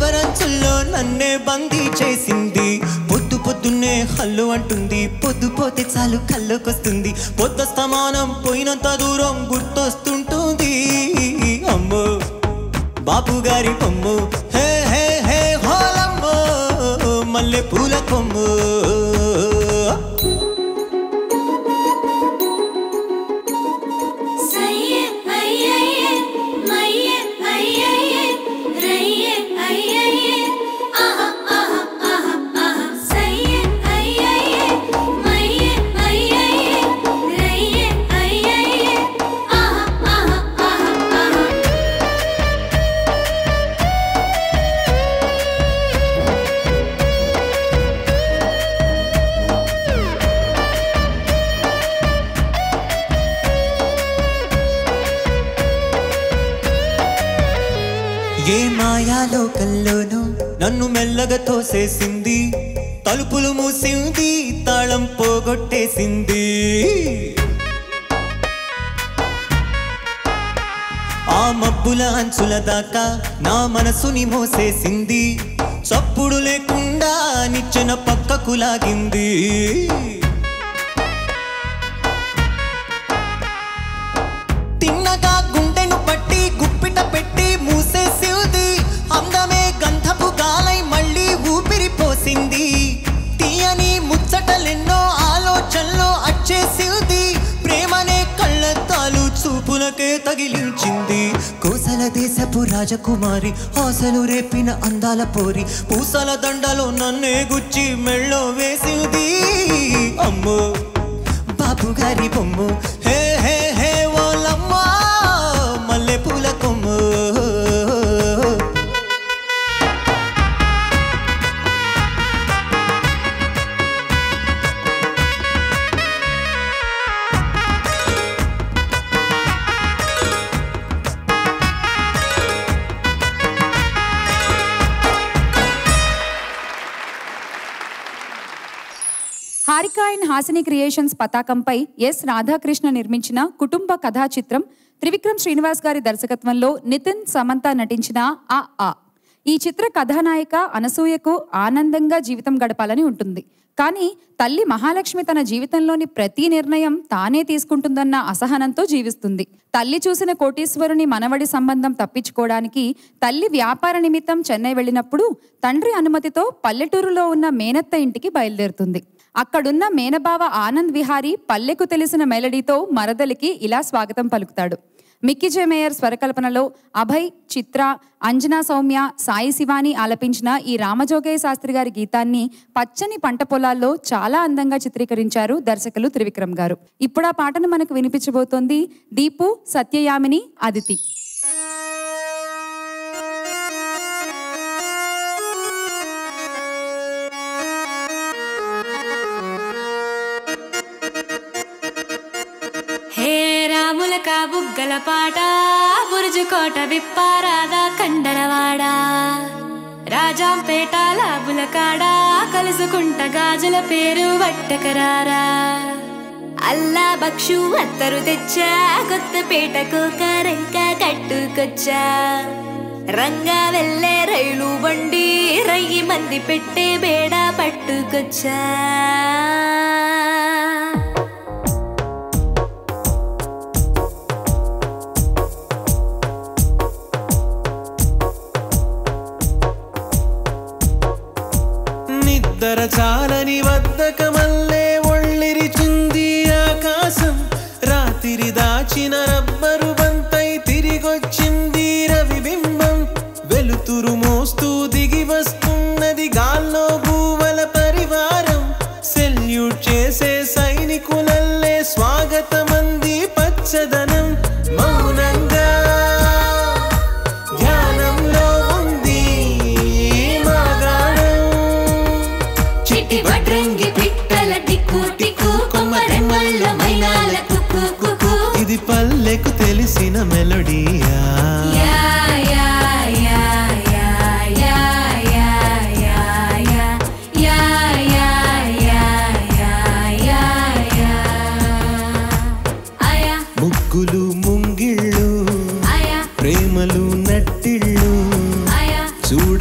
J: చివరంచుల్లో నన్నే బందీ చేసింది పొద్దు పొద్దున్నే హల్లు అంటుంది పొద్దు పోతే చాలు కళ్ళకొస్తుంది పొద్దస్తమానం పోయినంత దూరం గుర్తొస్తుంటుంది అమ్మో బాపు గారి పొమ్ము హే హే హే హోలమ్మో మల్లె పూల కొమ్ము
E: సయ్యే అయ్యయ్యే మయ్యే అయ్యయ్యే రయ్యే అయ్యయ్యే ఆహా ఆహా ఆహా ఆహా సయ్యే అయ్యయ్యే మయ్యే అయ్యయ్యే రయ్యే అయ్యయ్యే ఆహా ఆహా ఆహా ఆహా
J: ఏ మాయాలోకల్లోనూ నన్ను మెల్లగా తోసేసింది తలుపులు మూసింది తాళం పోగొట్టేసింది ఆ మబ్బుల అంచుల దాకా నా మనసుని మోసేసింది చప్పుడు లేకుండా నిచ్చెన పక్కకు లాగింది తిన్నగా గుండెను పట్టి గుప్పిట పెట్టి మూసేసింది అందమే గంధపు గాలై మళ్ళీ ఊపిరి పోసింది తీయని ముచ్చటలెన్నో ఆలోచనలో అచ్చేసింది ప్రేమనే కళ్ళద్దాలు చూపులకే తగిలించింది కోసల దేశపు రాజకుమారి ఆశలు రేపిన అందాల పోరి పూసల దండలో నన్నే గుచ్చి మెళ్ళో వేసింది అమ్మో బాబు గారి బొమ్ము హే హే హే ఓలమ్మ మల్లె పూల కొమ్ము
B: హారికా అండ్ హాసిని క్రియేషన్స్ పతాకంపై ఎస్ రాధాకృష్ణ నిర్మించిన కుటుంబ కథా చిత్రం త్రివిక్రమ్ శ్రీనివాస్ గారి దర్శకత్వంలో నితిన్ సమంత నటించిన ఆ ఆ ఈ చిత్ర కథానాయిక అనసూయకు ఆనందంగా జీవితం గడపాలని ఉంటుంది కానీ తల్లి మహాలక్ష్మి తన జీవితంలోని ప్రతి నిర్ణయం తానే తీసుకుంటుందన్న అసహనంతో జీవిస్తుంది తల్లి చూసిన కోటీశ్వరుని మనవడి సంబంధం తప్పించుకోవడానికి తల్లి వ్యాపార నిమిత్తం చెన్నై వెళ్ళినప్పుడు తండ్రి అనుమతితో పల్లెటూరులో ఉన్న మేనత్త ఇంటికి బయలుదేరుతుంది అక్కడున్న మేనబావ ఆనంద్ విహారీ పల్లెకు తెలిసిన మెలడీతో మరదలికి ఇలా స్వాగతం పలుకుతాడు మిక్కీ జే మేయర్ స్వరకల్పనలో అభయ్ చిత్ర అంజనా సౌమ్య సాయి శివాని ఆలపించిన ఈ రామజోగయ్య శాస్త్రి గారి గీతాన్ని పచ్చని పంట పొలాల్లో చాలా అందంగా చిత్రీకరించారు దర్శకులు త్రివిక్రమ్ గారు ఇప్పుడు ఆ పాటను మనకు వినిపించబోతోంది దీపు సత్యయామిని అదితి
E: హే రాముల బుగ్గల పాట బురుజుకోట విప్పారాదా కండరవాడ రాజాంపేట లాబుల కాడ కలుసుకుంట గాజుల పేరు వట్టకరారా అల్లా బక్షు అత్తరు తెచ్చా కొత్తపేటకు కరంక కట్టుకొచ్చా రంగా వెళ్ళే రైలు బండి రయ్యి మంది పెట్టే బేడ పట్టుకొచ్చా
I: నిద్దర చాలని వద్దకమల్లే ఒళ్ళిరిచింది ఆకాశం రాత్రి దాచిన రబ్బరు బంతై తిరిగొచ్చింది రవిబింబం వెలుతురు మోస్తూ దిగి వస్తున్నది గాల్లో భూవల పరివారం సెల్యూట్ చేసే సైనికులల్లే స్వాగతమంది పచ్చదనం మౌనంగా ధ్యానంలో ఉంది మాగాణం
E: చిట్టి వడ్రంగి పిట్టల టిక్కు టిక్కు కొమ్మరెమ్మల్ల మైనాల కుక్కు కుక్కు
I: ఇది పల్లెకు తెలిసిన మెలోడియా
E: యా యా యా యా యా యా యా యా యా యా యా యా యా యా ఆయా
I: ముగ్గులు ముంగిళ్ళు
E: ఆయా
I: ప్రేమలు నట్టిళ్ళు
E: ఆయా
I: చూడ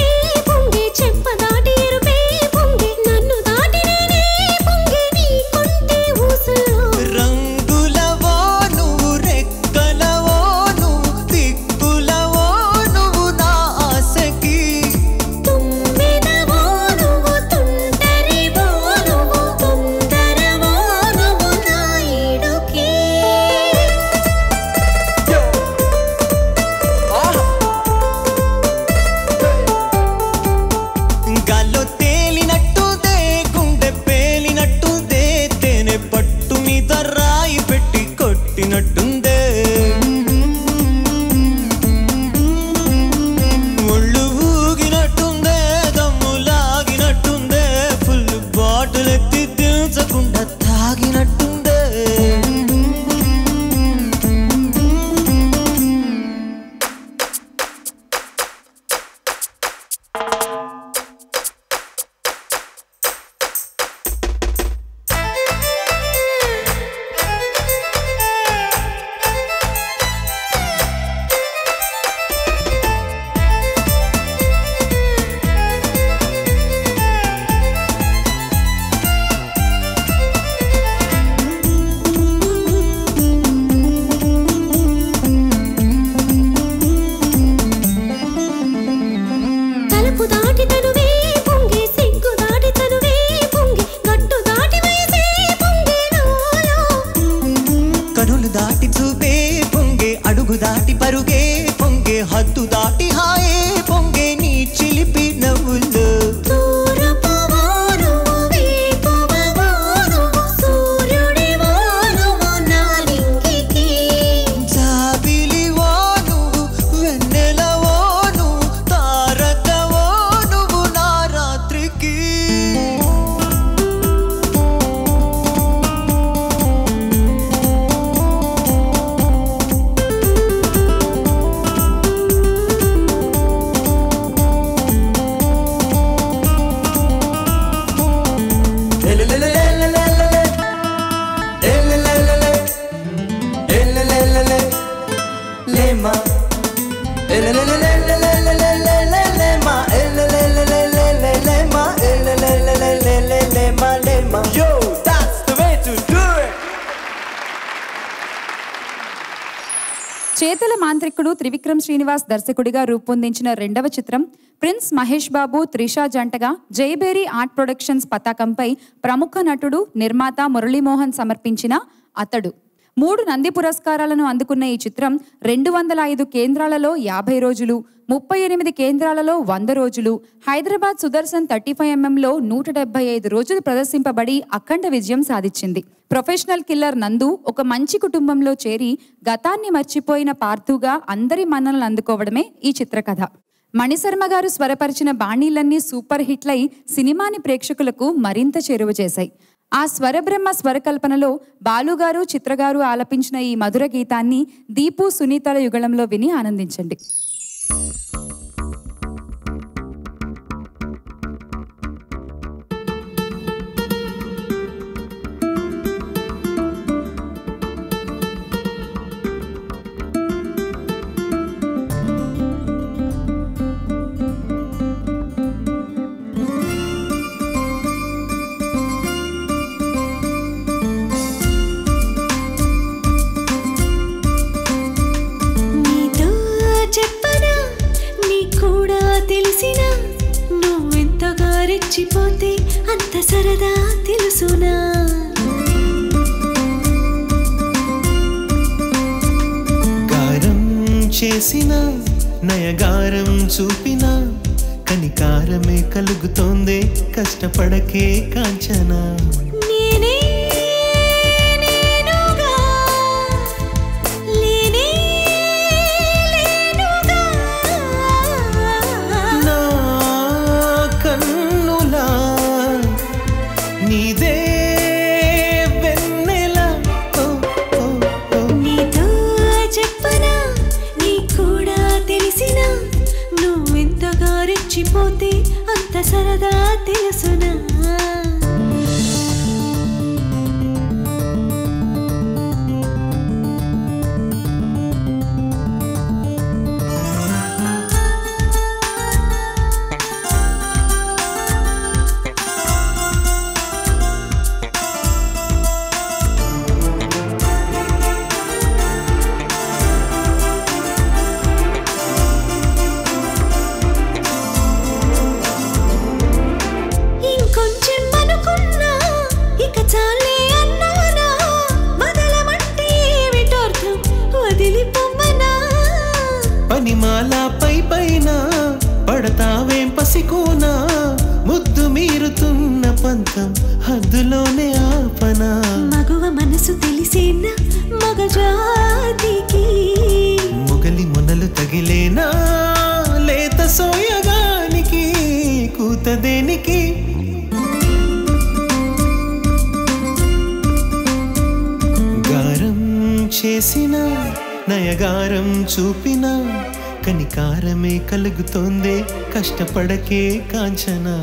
E: తప్పు దాటి తనువే పొంగి సిగ్గు దాటి తనువే పొంగి గట్టు దాటి వేసే పొంగి నాలో
J: కనులు దాటి చూపే పొంగే అడుగు దాటి పరుగే పొంగే హద్దు దాటి హాయే పొంగే నీ చిలిపి నవ్వులు
E: దూరపు వానువు వేకువ వానువు సూర్యుడివో నువ్వు నా లింగికి
J: జాబిలివో నువ్వు వెన్నెలవో నువ్వు తారకవో నువ్వు నా రాత్రికి
I: Yo, that's the way to do it.
B: చేతుల మాంత్రికుడు త్రివిక్రమ్ శ్రీనివాస్ దర్శకుడిగా రూపొందించిన రెండవ చిత్రం ప్రిన్స్ మహేష్ బాబు త్రిషా జంటగా జైబేరి ఆర్ట్ ప్రొడక్షన్స్ పతాకంపై ప్రముఖ నటుడు నిర్మాత మురళీమోహన్ సమర్పించిన అతడు మూడు నంది పురస్కారాలను అందుకున్న ఈ చిత్రం రెండు వందల ఐదు కేంద్రాలలో యాభై రోజులు ముప్పై ఎనిమిది కేంద్రాలలో వంద రోజులు హైదరాబాద్ సుదర్శన్ థర్టీ ఫైవ్ ఎంఎంలో నూట డెబ్బై ఐదు రోజులు ప్రదర్శింపబడి అఖండ విజయం సాధించింది ప్రొఫెషనల్ కిల్లర్ నందు ఒక మంచి కుటుంబంలో చేరి గతాన్ని మర్చిపోయిన పార్థుగా అందరి మన్ననలు అందుకోవడమే ఈ చిత్రకథ మణిశర్మ గారు స్వరపరిచిన బాణీలన్నీ సూపర్ హిట్లై సినిమాని ప్రేక్షకులకు మరింత చేరువ చేశాయి ఆ స్వరబ్రహ్మ స్వరకల్పనలో బాలుగారు చిత్రగారు ఆలపించిన ఈ మధుర గీతాన్ని దీపు సునీతల యుగళంలో విని ఆనందించండి
E: నీతో చెప్పనా నీకు కూడా తెలిసినా నువ్వెంతగా రెచ్చిపోతే అంత సరదా తెలుసునా
G: గారం చేసిన నయగారం చూపిన కనికారమే కలుగుతోందే కష్టపడకే కాంచనా
E: నేనే నేనుగా లేనే లేనుగా
G: నా కన్నులా నీదే వెన్నెల ఓ, ఓ, ఓ.
E: నీతో చెప్పనా నీకు కూడా తెలిసినా నువ్వెంతగా రెచ్చిపోతే అంత సరదా తెలుసునా ఇంకొంచెం అనుకున్నా ఇక చాలే అన్నానా వదలమంటే ఏమిటర్థం వదిలిపోమ్మనా
G: పనిమాల పై పైన పడతావేం పసికోనా ముద్దు మీరుతున్న పంతం హద్దులోనే ఆపనా
E: మగువ మనసు తెలిసేనా మగజాతికి
G: మొగలి మొనలు తగిలేనా లేత సోయగానికి కూత దేనికి గారం చేసిన నయగారం చూపిన కనికారమే కలుగుతోందే కష్టపడకే కాంచనా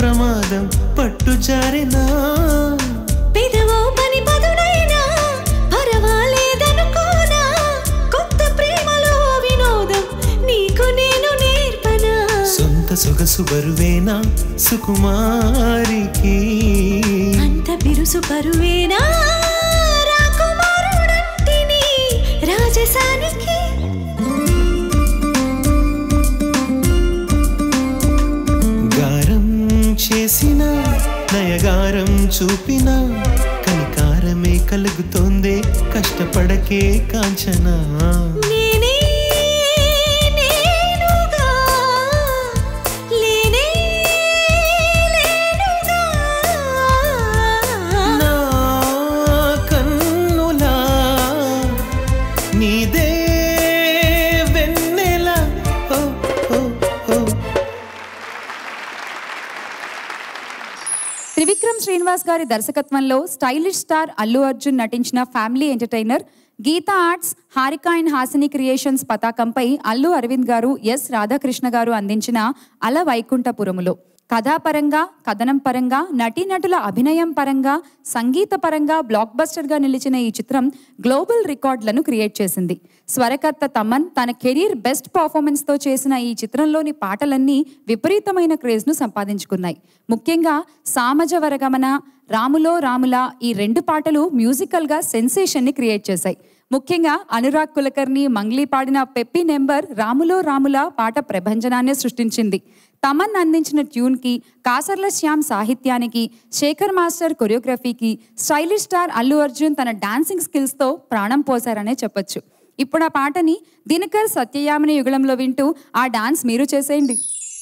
D: ప్రమాదం పట్టు జారినా
E: పెదవో పని పదునైనా పర్వాలేదనుకోనా కొత్త ప్రేమలో వినోదం నీకు నేను నేర్పనా
D: సొంత సొగసు బరువేనా సుకుమారికి
E: అంత బిరుసు పరువేనా రాకుమారుడంటిని రాజసానికి
D: గారం చేసిన నయగారం చూపిన కనికారమే కలుగుతోందే కష్టపడకే కాంచనా
E: నేనే నేనుగా లేనే లేనుగా
D: నా కన్నులా నీదే వెన్నెల ఓ ఓ ఓ
B: త్రివిక్రమ్ శ్రీనివాస్ గారి దర్శకత్వంలో స్టైలిష్ స్టార్ అల్లు అర్జున్ నటించిన family entertainer Geetha arts Haarika and Hasini creations పతాకంపై అల్లు అరవింద్ గారు ఎస్ రాధాకృష్ణ గారు అందించిన అల వైకుంఠపురములో కథాపరంగా కథనం పరంగా నటీనటుల అభినయం పరంగా సంగీత పరంగా బ్లాక్ బస్టర్గా నిలిచిన ఈ చిత్రం గ్లోబల్ రికార్డులను క్రియేట్ చేసింది స్వరకర్త తమన్ తన కెరీర్ బెస్ట్ పర్ఫార్మెన్స్తో చేసిన ఈ చిత్రంలోని పాటలన్నీ విపరీతమైన క్రేజ్ను సంపాదించుకున్నాయి ముఖ్యంగా సామజ వరగమన రాములో రాముల ఈ రెండు పాటలు మ్యూజికల్గా సెన్సేషన్ని క్రియేట్ చేశాయి ముఖ్యంగా అనురాగ్ కులకర్ణి మంగ్లీ పాడిన పెప్పి నెంబర్ రాములో రాముల పాట ప్రభంజనాన్ని సృష్టించింది తమన్ అందించిన ట్యూన్కి కాసర్ల శ్యామ్ సాహిత్యానికి శేఖర్ మాస్టర్ కొరియోగ్రఫీకి స్టైలిష్ స్టార్ అల్లు అర్జున్ తన డాన్సింగ్ స్కిల్స్తో ప్రాణం పోశారనే చెప్పొచ్చు ఇప్పుడు ఆ పాటని దినకర్ సత్యయామిని యుగళంలో వింటూ ఆ డాన్స్ మీరు చేసేయండి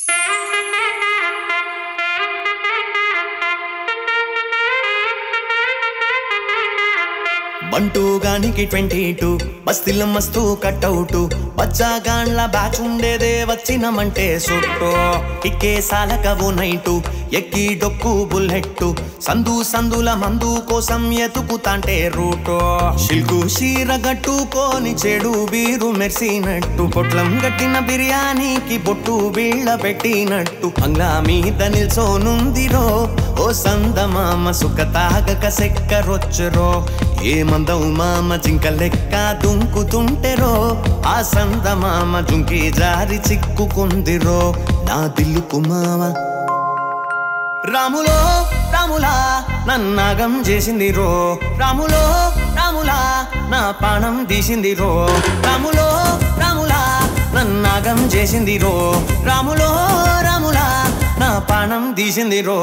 J: బంటూ గానికి ట్వంటీ టూ బస్తీల మస్తు కట్అవుట్ బచ్చాగాండ్ల బ్యాచ్ ఉండేదే వచ్చినమంటే సుట్టు కిక్కే సాలకవు నైటు ఎక్కి డొక్కు బుల్లెట్టు సందు సందుల మందు కోసం ఎతుకుతాంటే రూటో షిల్కు షీర గట్టుకోని చెడు బీరు మెర్సినట్టు పొట్లం గట్టిన బిర్యానీకి బొట్టు బీళ్ళ పెట్టినట్టు అంగా మీద నిల్సోనుందిరో ఓ సందమామ సుఖ తాగక సెక్కరొచ్చరో ఏ మందం మామ జింక లెక్క దుంకుతుంటెరో ఆ సందమామ జుంకి జారి చిక్కుకుందిరో నా దిల్లుకు మామ రాములో రాములా నన్నాగం చేసింది రో రాములో రాములా నా పాణం తీసింది రో రాములో రాములా నన్నాగం చేసింది రో రాములో రాములా నా పాణం తీసింది రో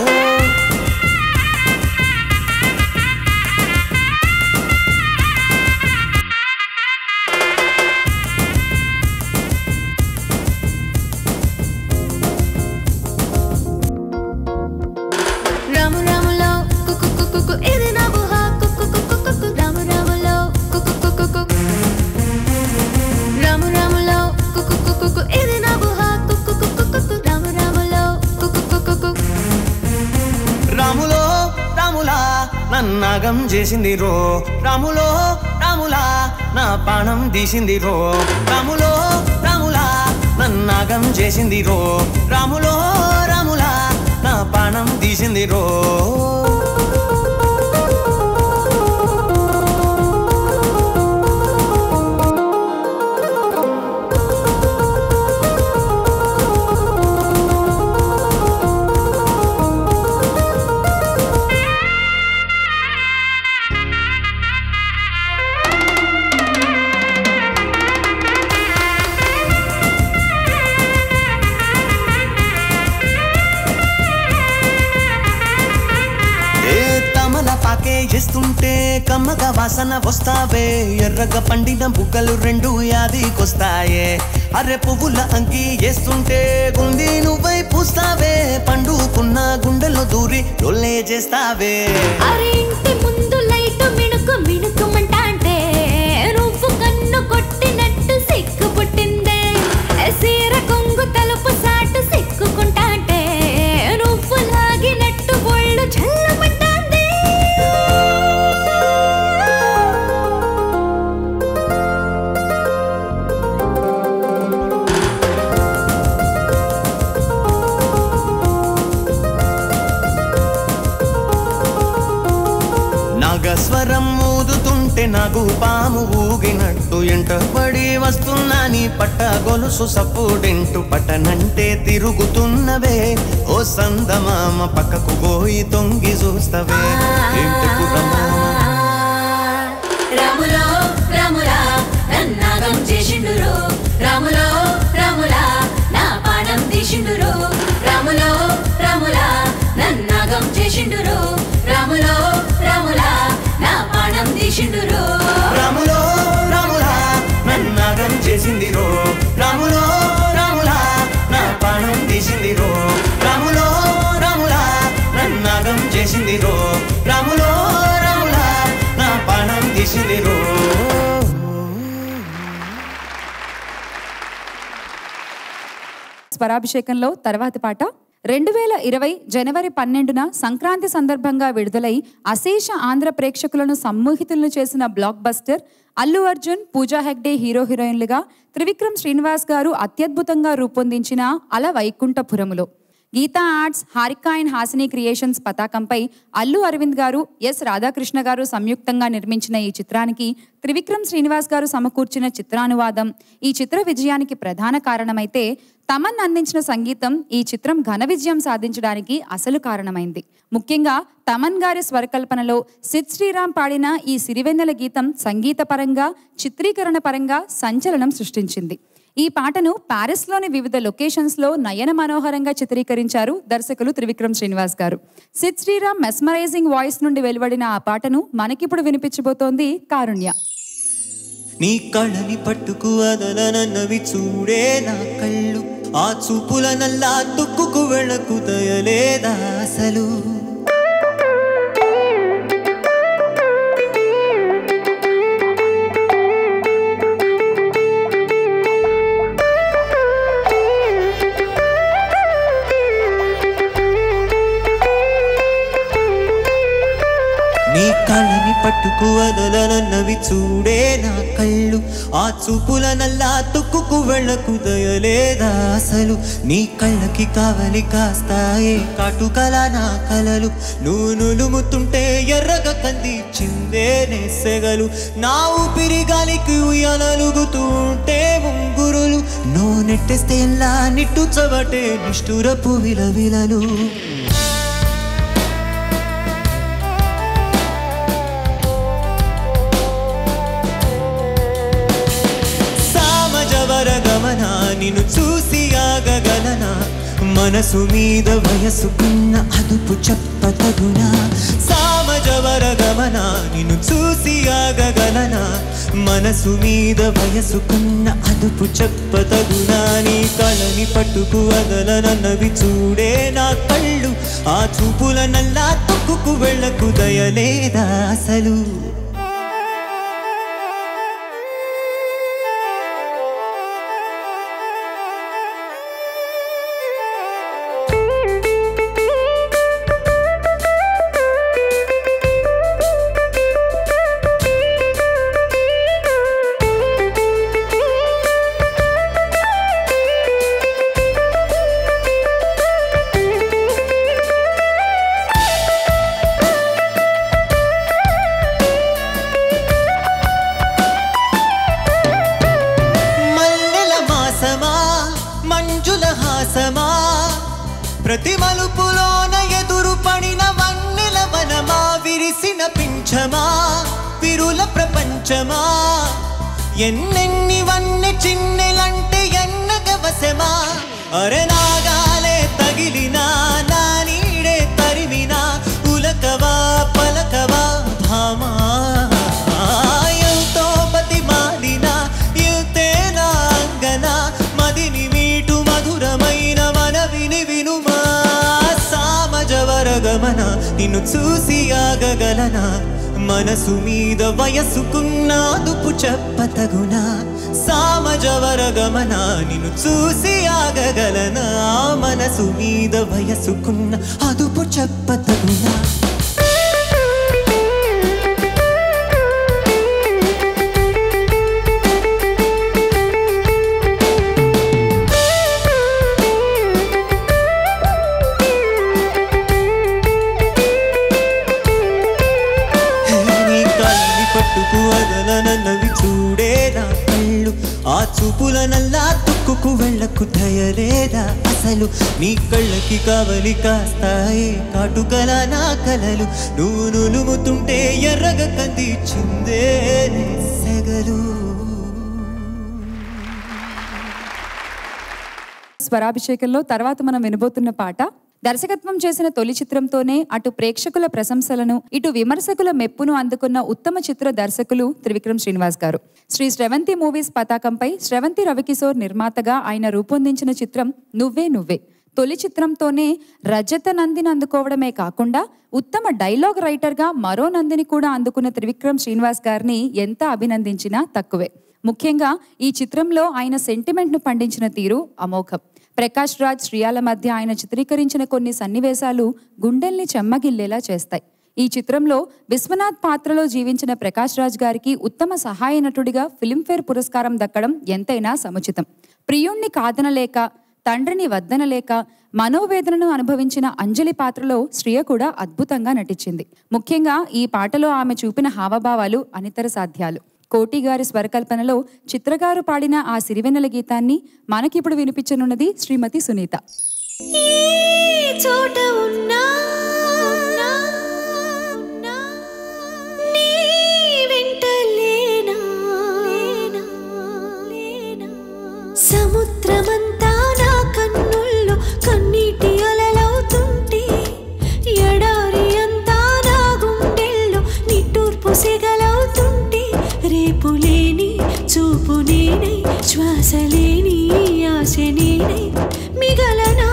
E: రాము రాములో కుకు కుకు కుకు ఇది నా గుహ కుకు కుకు కుకు రాము రాములో కుకు కుకు కుకు రాము రాములో కుకు కుకు కుకు ఇది నా గుహ కుకు కుకు కుకు రాము రాములో కుకు కుకు కుకు
J: రాములో రాములా నన్నాగం చేసింది రో రాములో రాములా నా పాణం తీసింది రో రాములో రాములా నన్నాగం చేసింది రో రాములో రాములా నా పాణం తీసింది రో ఏ తమల పాకే ఇస్తుంటే కమ్మగా వాసన వస్తావే ఎర్రగా పండిన బుగ్గలు రెండు యాదికొస్తాయే అరే పువ్వుల అంగి వేస్తుంటే గుంది నువ్వై పూస్తావే పండుకున్న గుండెలో దూరి రొల్లే చేస్తావే
E: అరే ఇంటి ముందు లైట్ మిణుకు మిణుకుమంటా అంటే నువ్వు కన్ను కొట్టినట్టు సిక్కు పుట్టిందే సీర కొంగు తలుపు సాటు సిక్కుకుంటా అంటే నువ్వు లాగినట్టు ఒళ్ళు చల్లమంటాంది
J: నాగస్వరం ఊదుతుంటే నాకు పాము ఊగినట్టు ఎంటబడి వస్తున్నా నీ పట్ట గొలుసు సప్పుడింటూ పట్టనంటే తిరుగుతున్నవే ఓ సందమామ పక్కకు పోయి తొంగి చూస్తవే ఏంటి కుర్రమామ
E: రాములో రాములా నన్నాగం చేసిండురో రాములో రాములా నా పానం తీసిండురో రాములో రాములా నన్నాగం చేసిండురో రాములో రాములా నా పానం తీసిండురో
J: రాములో రాములా నన్నాగం చేసింది రో రాములో రాములా నా ప్రాణం తీసింది రో రాములో రాములా నన్నాగం చేసింది రో రాములో రాములా నా ప్రాణం తీసింది రో
B: స్వరాభిషేకంలో తర్వాతి పాట రెండు వేల ఇరవై జనవరి పన్నెండున సంక్రాంతి సందర్భంగా విడుదలై అశేష ఆంధ్ర ప్రేక్షకులను సమ్మోహితులను చేసిన blockbuster Allu Arjun Pooja Hegde hero హీరోయిన్లుగా త్రివిక్రమ్ శ్రీనివాస్ గారు అత్యద్భుతంగా రూపొందించిన Ala Vaikunthapurramuloo Geetha arts Haarika and Hasini creations పతాకంపై అల్లు అరవింద్ గారు ఎస్ రాధాకృష్ణ గారు సంయుక్తంగా నిర్మించిన ఈ చిత్రానికి త్రివిక్రమ్ శ్రీనివాస్ గారు సమకూర్చిన చిత్రానువాదం ఈ చిత్ర విజయానికి ప్రధాన కారణమైతే తమన్ అందించిన సంగీతం ఈ చిత్రం ఘన విజయం సాధించడానికి అసలు కారణమైంది ముఖ్యంగా తమన్ గారి స్వరకల్పనలో సిద్ శ్రీరామ్ పాడిన ఈ సిరివెన్నెల గీతం సంగీత పరంగా చిత్రీకరణ పరంగా సంచలనం సృష్టించింది ఈ పాటను ప్యారిస్లోని వివిధ లొకేషన్స్లో నయన మనోహరంగా చిత్రీకరించారు దర్శకులు త్రివిక్రమ్ శ్రీనివాస్ గారు సిద్ శ్రీరామ్ మెస్మరైజింగ్ వాయిస్ నుండి వెలువడిన ఆ పాటను మనకిప్పుడు వినిపించబోతోంది కారుణ్య
D: నీ కళ్ళని పట్టుకు అదలనన్నవి చూడే నా కళ్ళు ఆ చూపుల నల్లా తుక్కుకు వెళ్ళకు దయలేదా అసలు నీ కళ్ళని పట్టుకు వదలనన్నవి చూడే నా కళ్ళు ఆ చూపుల నల్లా తుక్కుకు వెళ్ళకు దయలేదా అసలు నీ కళ్ళకి కావలి కాస్తాయే కాటుకల నా కలలు నువ్వు నులుముతుంటే ఎర్రగా కంది చిందే నెసెగలు నా ఊపిరి గాలికి ఉయ్యాలలుగుతుంటే ముంగురులు నువ్వు నెట్టేస్తే ఎలా నిట్టుచబట్టే నిష్ఠురపు విలవిలలు సామజవర గమన నిన్ను చూసి ఆగగలనా మనసు మీద వయసుకున్న అదుపు చెప్పతగునా సామజవర గమన నిన్ను చూసి ఆగగలనా మనసు మీద వయసుకున్న అదుపు చెప్పతగునా నీ కళని పట్టుకు వదలనన్నవి చూడే నా కళ్ళు ఆ చూపుల నల్లా తొక్కుకు వెళ్ళకు దయలేదా అసలు మల్లెల మాసమా మంజుల హాసమా ప్రతి మలుపులోన ఎదురు పడిన వన్నెల వనమా విరిసిన పింఛమా విరుల ప్రపంచమా ఎన్నెన్ని వన్నె చిన్నెలంటే ఎన్నగవసమా అరే నాగాలే తగిలినా నా నీడే తరిమినా ఉలకవా పలకవా భామా ఎంతో బతిమాలిన ఎంతేనా అంగన మదిని మీటు మధురమైన మనవిని వినుమా సామజవర గమన నిన్ను చూసి ఆగగలనా మనసు మీద వయసుకున్న అదుపు చెప్పతగునా సామజవర గమన నిన్ను చూసి ఆగగలనా మనసు మీద వయసుకున్న అదుపు చెప్పతగునా నీ
K: పట్టుకు వదలనన్నవి చూడే నా కళ్ళు ఆ చూపుల నల్లా తుక్కుకు వెళ్ళకు దయలేదా అసలు నీ కళ్ళకి కవలి కాస్తాయే కాటుకల నా కలలు నువ్వు నులుముతుంటే ఎర్రగ కంది చిందే సెగలు
B: స్వరాభిషేకంలో తర్వాత మనం వినబోతున్న పాట దర్శకత్వం చేసిన తొలి చిత్రంతోనే అటు ప్రేక్షకుల ప్రశంసలను ఇటు విమర్శకుల మెప్పును అందుకున్న ఉత్తమ చిత్ర దర్శకులు త్రివిక్రమ్ శ్రీనివాస్ గారు శ్రీ శ్రవంతి మూవీస్ పతాకంపై శ్రవంతి రవికిశోర్ నిర్మాతగా ఆయన రూపొందించిన చిత్రం నువ్వే నువ్వే తొలి చిత్రంతోనే రజత నందిని అందుకోవడమే కాకుండా ఉత్తమ డైలాగ్ రైటర్గా మరో నందిని కూడా అందుకున్న త్రివిక్రమ్ శ్రీనివాస్ గారిని ఎంత అభినందించినా తక్కువే ముఖ్యంగా ఈ చిత్రంలో ఆయన సెంటిమెంట్ను పండించిన తీరు అమోఘం ప్రకాష్ రాజ్ శ్రియాల మధ్య ఆయన చిత్రీకరించిన కొన్ని సన్నివేశాలు గుండెల్ని చెమ్మగిల్లేలా చేస్తాయి ఈ చిత్రంలో విశ్వనాథ్ పాత్రలో జీవించిన ప్రకాష్ రాజ్ గారికి ఉత్తమ సహాయ నటుడిగా ఫిలింఫేర్ పురస్కారం దక్కడం ఎంతైనా సముచితం ప్రియుణ్ణి కాదనలేక తండ్రిని వద్దనలేక మనోవేదనను అనుభవించిన అంజలి పాత్రలో శ్రియ కూడా అద్భుతంగా నటించింది ముఖ్యంగా ఈ పాటలో ఆమె చూపిన హావభావాలు అనితర సాధ్యాలు కోటి గారి స్వరకల్పనలో చిత్రగారు పాడిన ఆ సిరివెన్నెల గీతాన్ని మనకిప్పుడు వినిపించనున్నది శ్రీమతి సునీత
E: ఈ చోట ఉన్నా నీ వెంట లేనా సముద్రమంతా నా కన్నుల్లో కన్నీటి అలలవుతుంటే ఎడారి అంతా నా గుండెల్లో నిట్టూర్పు సెగలవుతుంటే రేపు లేని చూపు నేనై శ్వాస లేని ఆశ నేనై మిగలనా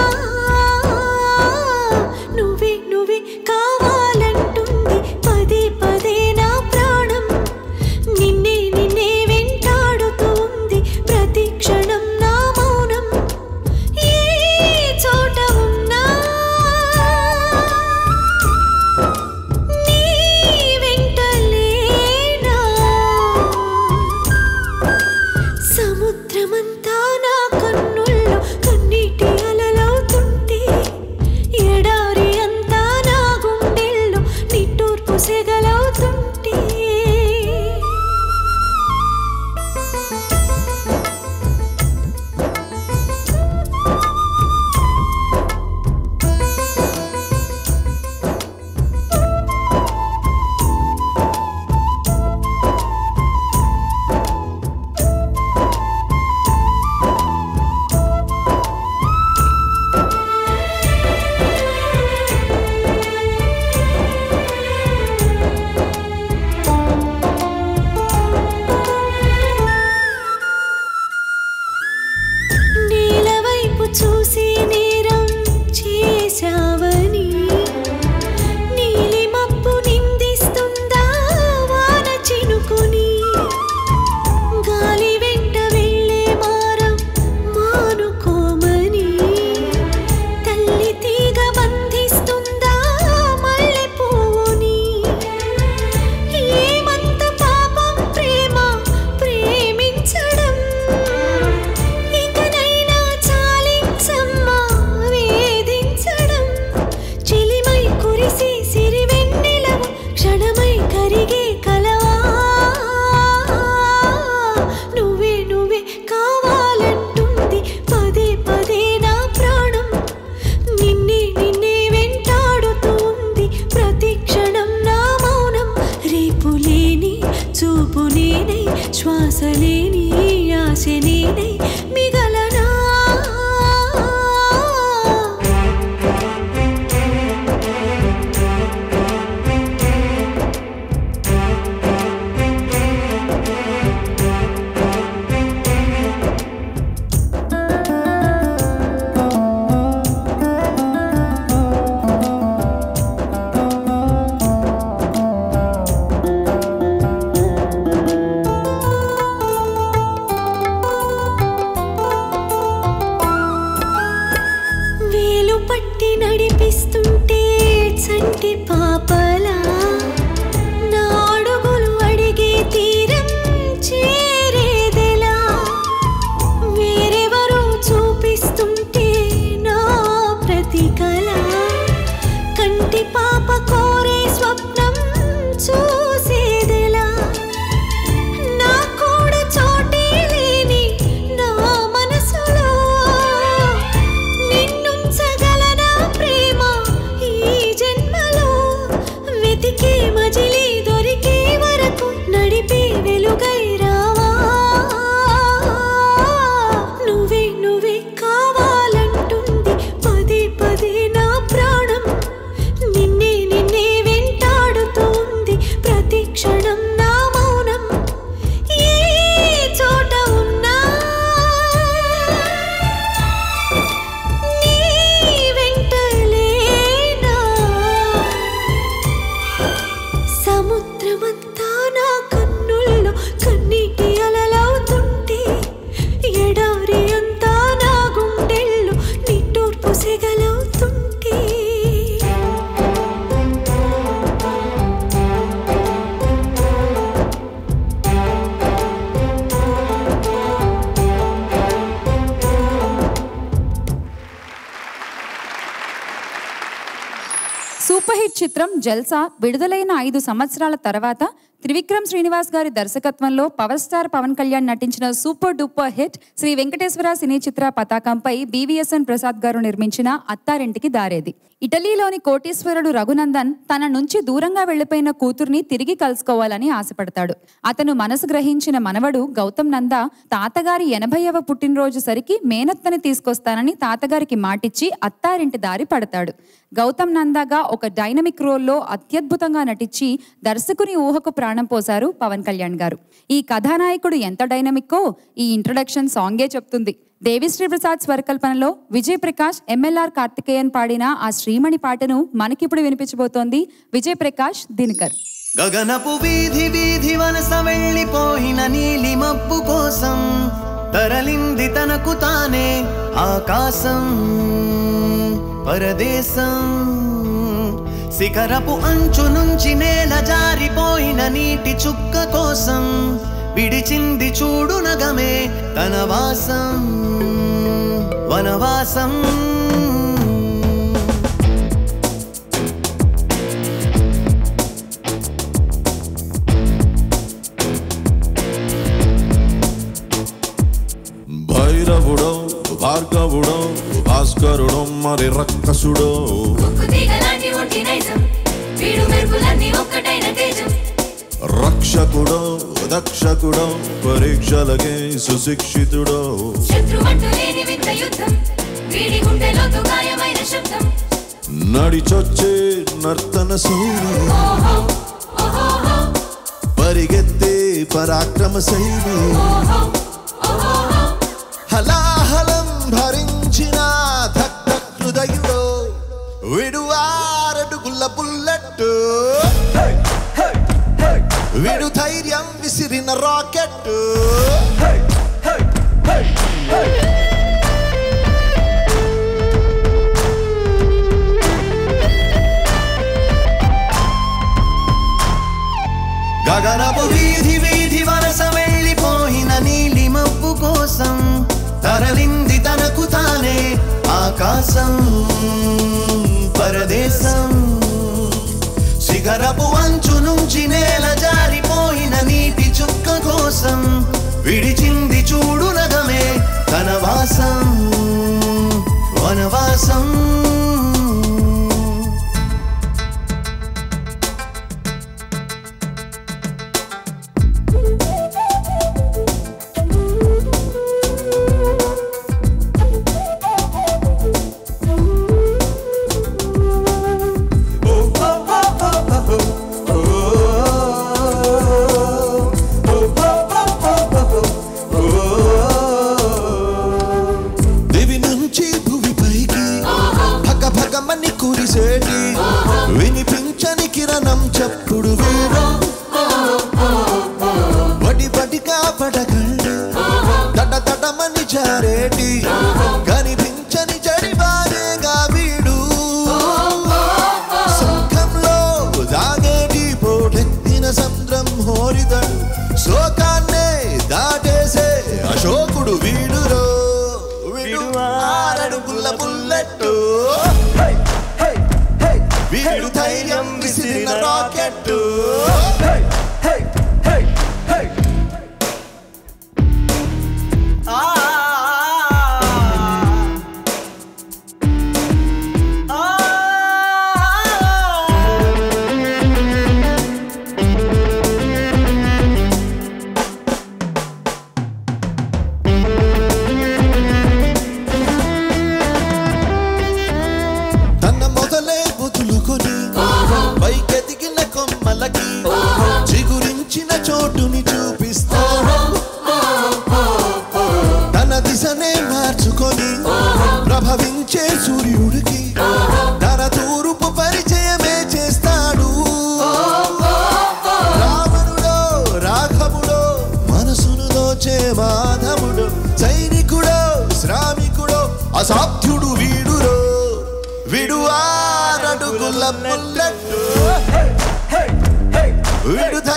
E: నువ్వే నువ్వే కావాలంటుంది పదే పదే నా ప్రాణం నిన్నే నిన్నే వెంటాడుతూ ఉంది ప్రతి క్షణం నా మౌనం ఏ చోట ఉన్నా నీ వెంట లేనా సముద్రమంతా నా కన్నుల్లో కన్నీటి అలలవుతుంటే ఎడారి అంతా నా గుండెల్లో నిట్టూర్పు సెగలవుతుంటే నేల వైపు చూసి నేరం చేశావని నీలి మబ్బు నిందిస్తుందా వాన చినుకుని గాలి వెంట వెళ్ళే మారం మానుకోమని తల్లి తీగ బంధిస్తుందా మల్లె పువ్వుని ఏమంత పాపం ప్రేమ ప్రేమించడం ఇకనైనా చాలించమ్మా వేధించడం చిలిమై కురిసి సిరివెన్నెలవు క్షణమై కరిగే కలవా నువ్వే నువ్వే కావాలంటుంది పదే పదే నా ప్రాణం నిన్నే నిన్నే వెంటాడుతూ ఉంది ప్రతి క్షణం నా మౌనం రేపు లేని చూపు నేనై శ్వాస లేని ఆశ నేనై మిగలనా వేలు పట్టి నడిపిస్తుంటే చంటి పాపలా నా అడుగులు అడిగే తీరం చేరేదెలా వేరెవరో చూపిస్తుంటే నా ప్రతి కళ కంటి పాప కోరే స్వప్నం చూసేదెలా వెతికి మజిలీ దొరికే వరకు నడిపే వెలుగై రావా నువ్వే నువ్వే కావాలంటుంది పదే పదే నా ప్రాణం నిన్నే నిన్నే వెంటాడుతోంది ప్రతి క్షణం నా మౌనం ఏ చోట ఉన్నా నీ వెంటలేనా సముద్రమంతా నా కన్నుల్లో కన్నీటి అలలవుతుంటే ఎడారి అంతా నా గుండెల్లో నిట్టూర్పు సెగలవుతుంటే
B: సూపర్ హిట్ చిత్రం జల్సా విడుదలైన ఐదు సంవత్సరాల తర్వాత త్రివిక్రమ్ శ్రీనివాస్ గారి దర్శకత్వంలో పవర్ స్టార్ పవన్ కళ్యాణ్ నటించిన super duper hit Sri Venkateswara Cine Chitra పతాకంపై బీవీఎస్ఎన్ ప్రసాద్ గారు నిర్మించిన అత్తారింటికి దారేది ఇటలీలోని కోటీశ్వరుడు రఘునందన్ తన నుంచి దూరంగా వెళ్లిపోయిన కూతుర్ని తిరిగి కలుసుకోవాలని ఆశపడతాడు అతను మనసు గ్రహించిన మనవడు గౌతమ్ నంద తాతగారి ఎనభైవ పుట్టినరోజు సరికి మేనత్తని తీసుకొస్తానని తాతగారికి మాటిచ్చి అత్తారింటి దారి పడతాడు గౌతమ్ నందాగా ఒక డైనమిక్ రోల్లో అత్యద్భుతంగా నటించి దర్శకుని ఊహకు ప్రాణం పోశారు పవన్ కళ్యాణ్ గారు ఈ కథానాయకుడు ఎంత డైనమిక్కో ఈ ఇంట్రడక్షన్ సాంగే చెప్తుంది దేవిశ్రీ ప్రసాద్ స్వరకల్పనలో విజయ్ ప్రకాష్ ఎంఎల్ఆర్ కార్తికేయన్ పాడిన ఆ శ్రీమణి పాటను మనకిప్పుడు వినిపించబోతోంది విజయ్ ప్రకాష్ దినకర్
J: గగనపు వీధి వీధి వనస వెళ్ళిపోయిన నీలి మబ్బు కోసం తరలింది తనకు తానే ఆకాశం పరదేశం శిఖరపు అంచు నుంచి నేల జారిపోయిన నీటి చుక్క కోసం విడిచింది చూడు నగమే తన వాసం వనవాసం
L: భైరవుడో భార్గవుడో భాస్కరుడో మరి రక్కసుడో
E: తీగలాంటి ఒంటి నైజం వీడు మెరుపులన్నీ ఒక్కటైన తేజం
L: రక్షకుడో దక్షకుడో పరీక్షలకే సుశిక్షితుడో
E: శత్రువంటూ లేని వింత యుద్ధం వీడి గుండెలోతు గాయమైన శబ్దం
L: నడిచొచ్చే నర్తన సౌరి
E: ఓహో ఓహోహో
L: పరిగెత్తే పరాక్రమ శైలి
E: ఓహో ఓహోహో
L: హలాహలం భరించిన ధక్ ధక్ హృదయుడో విడువారడుగుల బుల్లెట్ విడు ధైర్యం విసిరిన రాకెట్
J: గగనపు వీధి వీధి వరస వెళ్ళిపోయిన నీలి మబ్బు కోసం తరలింది తనకు తానే ఆకాశం పరదేశం శిఖరపు అంచు నుంచి నేల జారిపోయిన నీటి చుక్క కోసం విడిచింది చూడు నగమే తన వాసం వనవాసం
L: దివి నుంచి భువి పైకి భగ భగమని కురిసేటి వినిపించని కిరణం చప్పుడు వీరో వడి వడిగా పడగండి దడ దడమని జారేటి కనిపించని జడివారేగా వీడు సుఖంలో దాగేటి పోటెత్తిన సంద్రం హోరిదడు శోకాన్నే దాటేసే అశోకుడు వీడురో వీడు ఆరడుగుల బుల్లెట్టు వీడు ధైర్యం విసిరిన రాకెట్టు
J: ఆ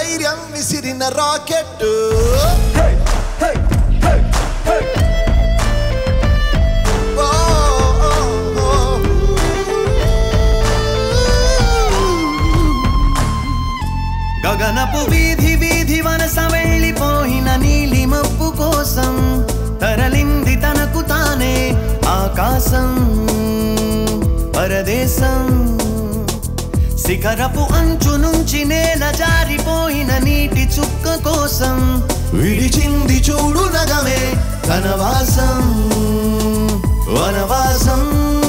L: ధైర్యం విసిరిన రాకెట్
J: గగనపు వీధి వీధి వనస వెళ్ళిపోయిన నీలి మబ్బు కోసం తరలింది తనకు తానే ఆకాశం పరదేశం శిఖరపు అంచు నుంచి నేల జారిపోయిన నీటి చుక్క కోసం
L: విడిచింది చూడు నగమే ధనవాసం వనవాసం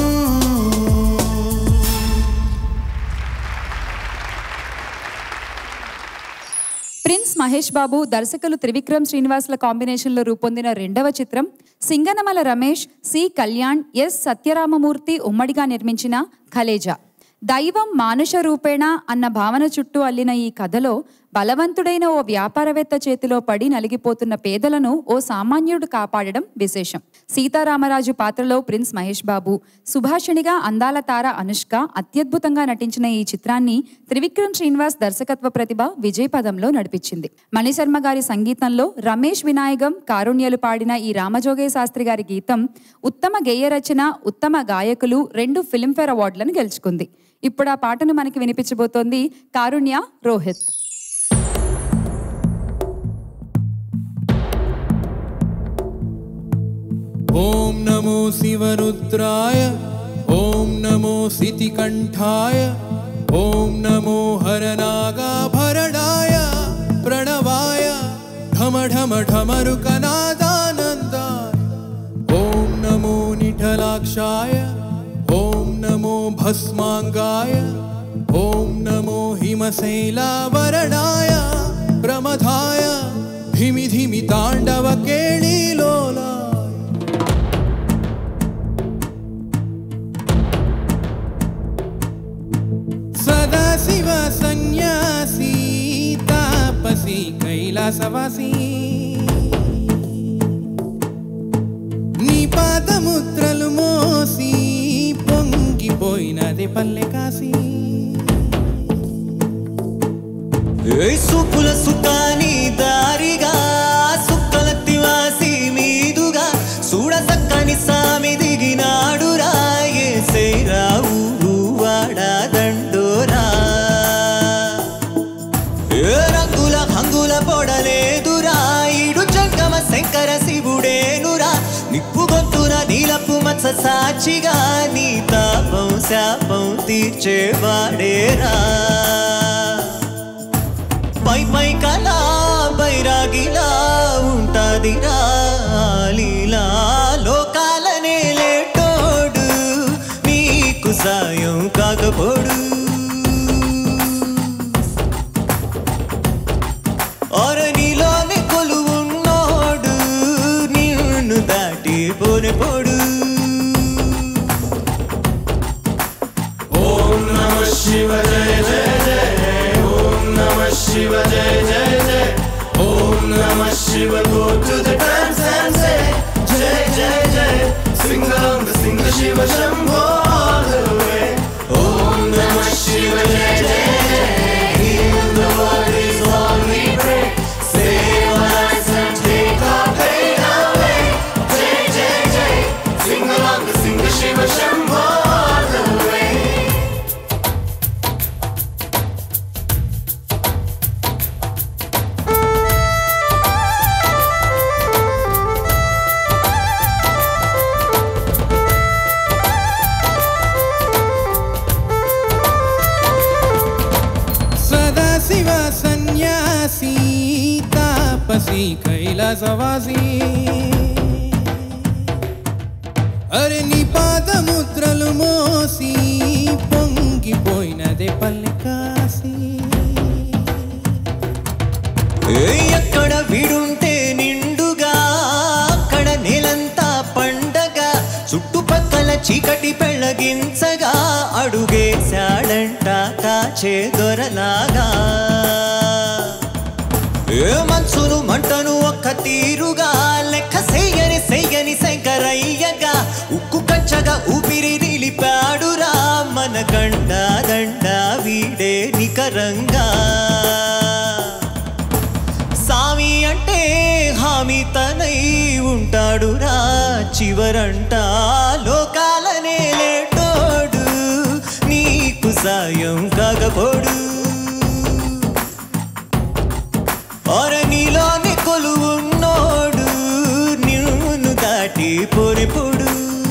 B: ప్రిన్స్ మహేష్ బాబు దర్శకులు త్రివిక్రమ్ శ్రీనివాసుల కాంబినేషన్లో రూపొందిన రెండవ చిత్రం సింగనమల రమేష్ సి కళ్యాణ్ ఎస్ సత్యరామమూర్తి ఉమ్మడిగా నిర్మించిన ఖలేజా దైవం మానుష రూపేణ అన్న భావన చుట్టూ అల్లిన ఈ కథలో బలవంతుడైన ఓ వ్యాపారవేత్త చేతిలో పడి నలిగిపోతున్న పేదలను ఓ సామాన్యుడు కాపాడడం విశేషం సీతారామరాజు పాత్రలో ప్రిన్స్ మహేష్ బాబు సుభాషిణిగా అందాల తార అనుష్క అత్యద్భుతంగా నటించిన ఈ చిత్రాన్ని త్రివిక్రమ్ శ్రీనివాస్ దర్శకత్వ ప్రతిభ విజయపదంలో నడిపించింది మణిశర్మ గారి సంగీతంలో రమేష్ వినాయకం కారుణ్యలు పాడిన ఈ రామజోగయ్య శాస్త్రి గారి గీతం ఉత్తమ గేయ రచన ఉత్తమ గాయకులు రెండు ఫిల్మ్ఫేర్ అవార్డులను గెలుచుకుంది ఇప్పుడు ఆ పాటను మనకి వినిపించబోతోంది కారుణ్య రోహిత్
H: ॐ नमो शिवरुद्राय ॐ नमो सितिकण्ठाय ॐ नमो हरनागाभरणाय प्रणवाय ढम ढम ढमरुकनादानन्दाय ॐ नमो निठलाक्षाय ॐ नमो भस्माङ्गाय ॐ नमो हिमशैलावरणाय प्रमथाय धिमि धिमि ताण्डवकेळीलोला సదాశివ సన్యాసి తాపసి కైలాసవాసి నీ పాదముద్రలు మోసి పొంగిపోయినది పల్లె కాసి
K: ఏయ్ సుపుల సుతాని దారిగా సుక్కల తివాసి మీదుగా చూడ చక్కని సామి దిగినాడు రాయే సేరావు వాడా దండోరా ఏ రంగుల హంగుల పొడలేదురా ఈడు జంగమ శంకర శివుడేనురా నిప్పు గొంతున నీలపు మత్స సాక్షిగా నీ తాపం శాపం తీర్చేవాడేరా పై పై కలా బైరాగిలా ఉంటదిరా లీలా లోకాలనే లేటోడు నీకు సాయం కాకపోడు అర నీలోని కొలువున్నోడు నిన్ను దాటి పోని పోడు
I: ఓం నమ శివ జయ జయ జయ ఓం నమ శివ జయ జయ జయ ఓం నమ Shiva go to the dance and say జయ జయ జయ sing along the sing the Shiva Shambho all the way ఓం నమ శివ జయ జయ జయ heal the world is all we pray save us and take our pain away జయ జయ జయ sing along the sing the Shiva Shambho all the way
H: Sadashiva సన్యాసి తాపసి కైలాసవాసి అరే నీ పాదముద్రలు మోసి పొంగిపోయినదే పల్లె కాసి
K: ఏయ్, ఎక్కడ వీడుంటే నిండుగా అక్కడ నేలంతా పండగ చుట్టుపక్కల చీకటి పెళ్ళగించగా అడుగేశాడంట కాచే దొరలాగా ఏ మనసును మంటను ఒక్క తీరుగా లెక్క చెయ్యని చెయ్యని శంకరయ్యగా ఉక్కు కంచగా ఊపిరి నిలిపాడురా మన గండ దండ వీడే నికరంగా స్వామి తనై ఉంటాడురా చివరంట లోకాలనే లేటోడు నీకు సాయం కాకపోడు అర నీలోని కొలువున్నోడు నిన్ను దాటి పొరిపుడు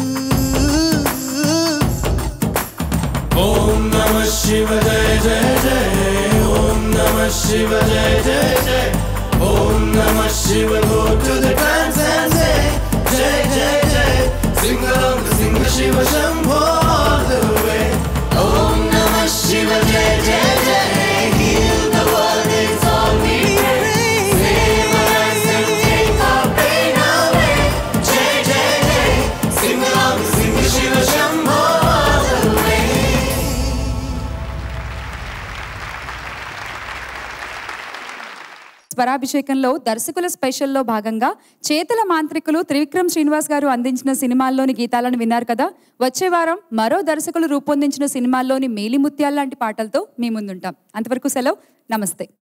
I: ఓం నమ శివ జయ జయ జయ ఓం నమ శివ జయ జయ జయ ఓం నమ Shiva go to the dance and say జయ జయ జయ sing along sing Shiva Shambho all the way ఓం నమ శివ జయ జయ జయ heal the world is all we pray save us and take our pain away జయ జయ జయ sing along sing Shiva Shambho all the way
B: స్వరాభిషేకంలో దర్శకుల స్పెషల్లో భాగంగా చేతల మాంత్రికులు త్రివిక్రమ్ శ్రీనివాస్ గారు అందించిన సినిమాల్లోని గీతాలను విన్నారు కదా వచ్చే వారం మరో దర్శకులు రూపొందించిన సినిమాల్లోని మేలిముత్యాల లాంటి పాటలతో మీ ముందుంటాం అంతవరకు సెలవు నమస్తే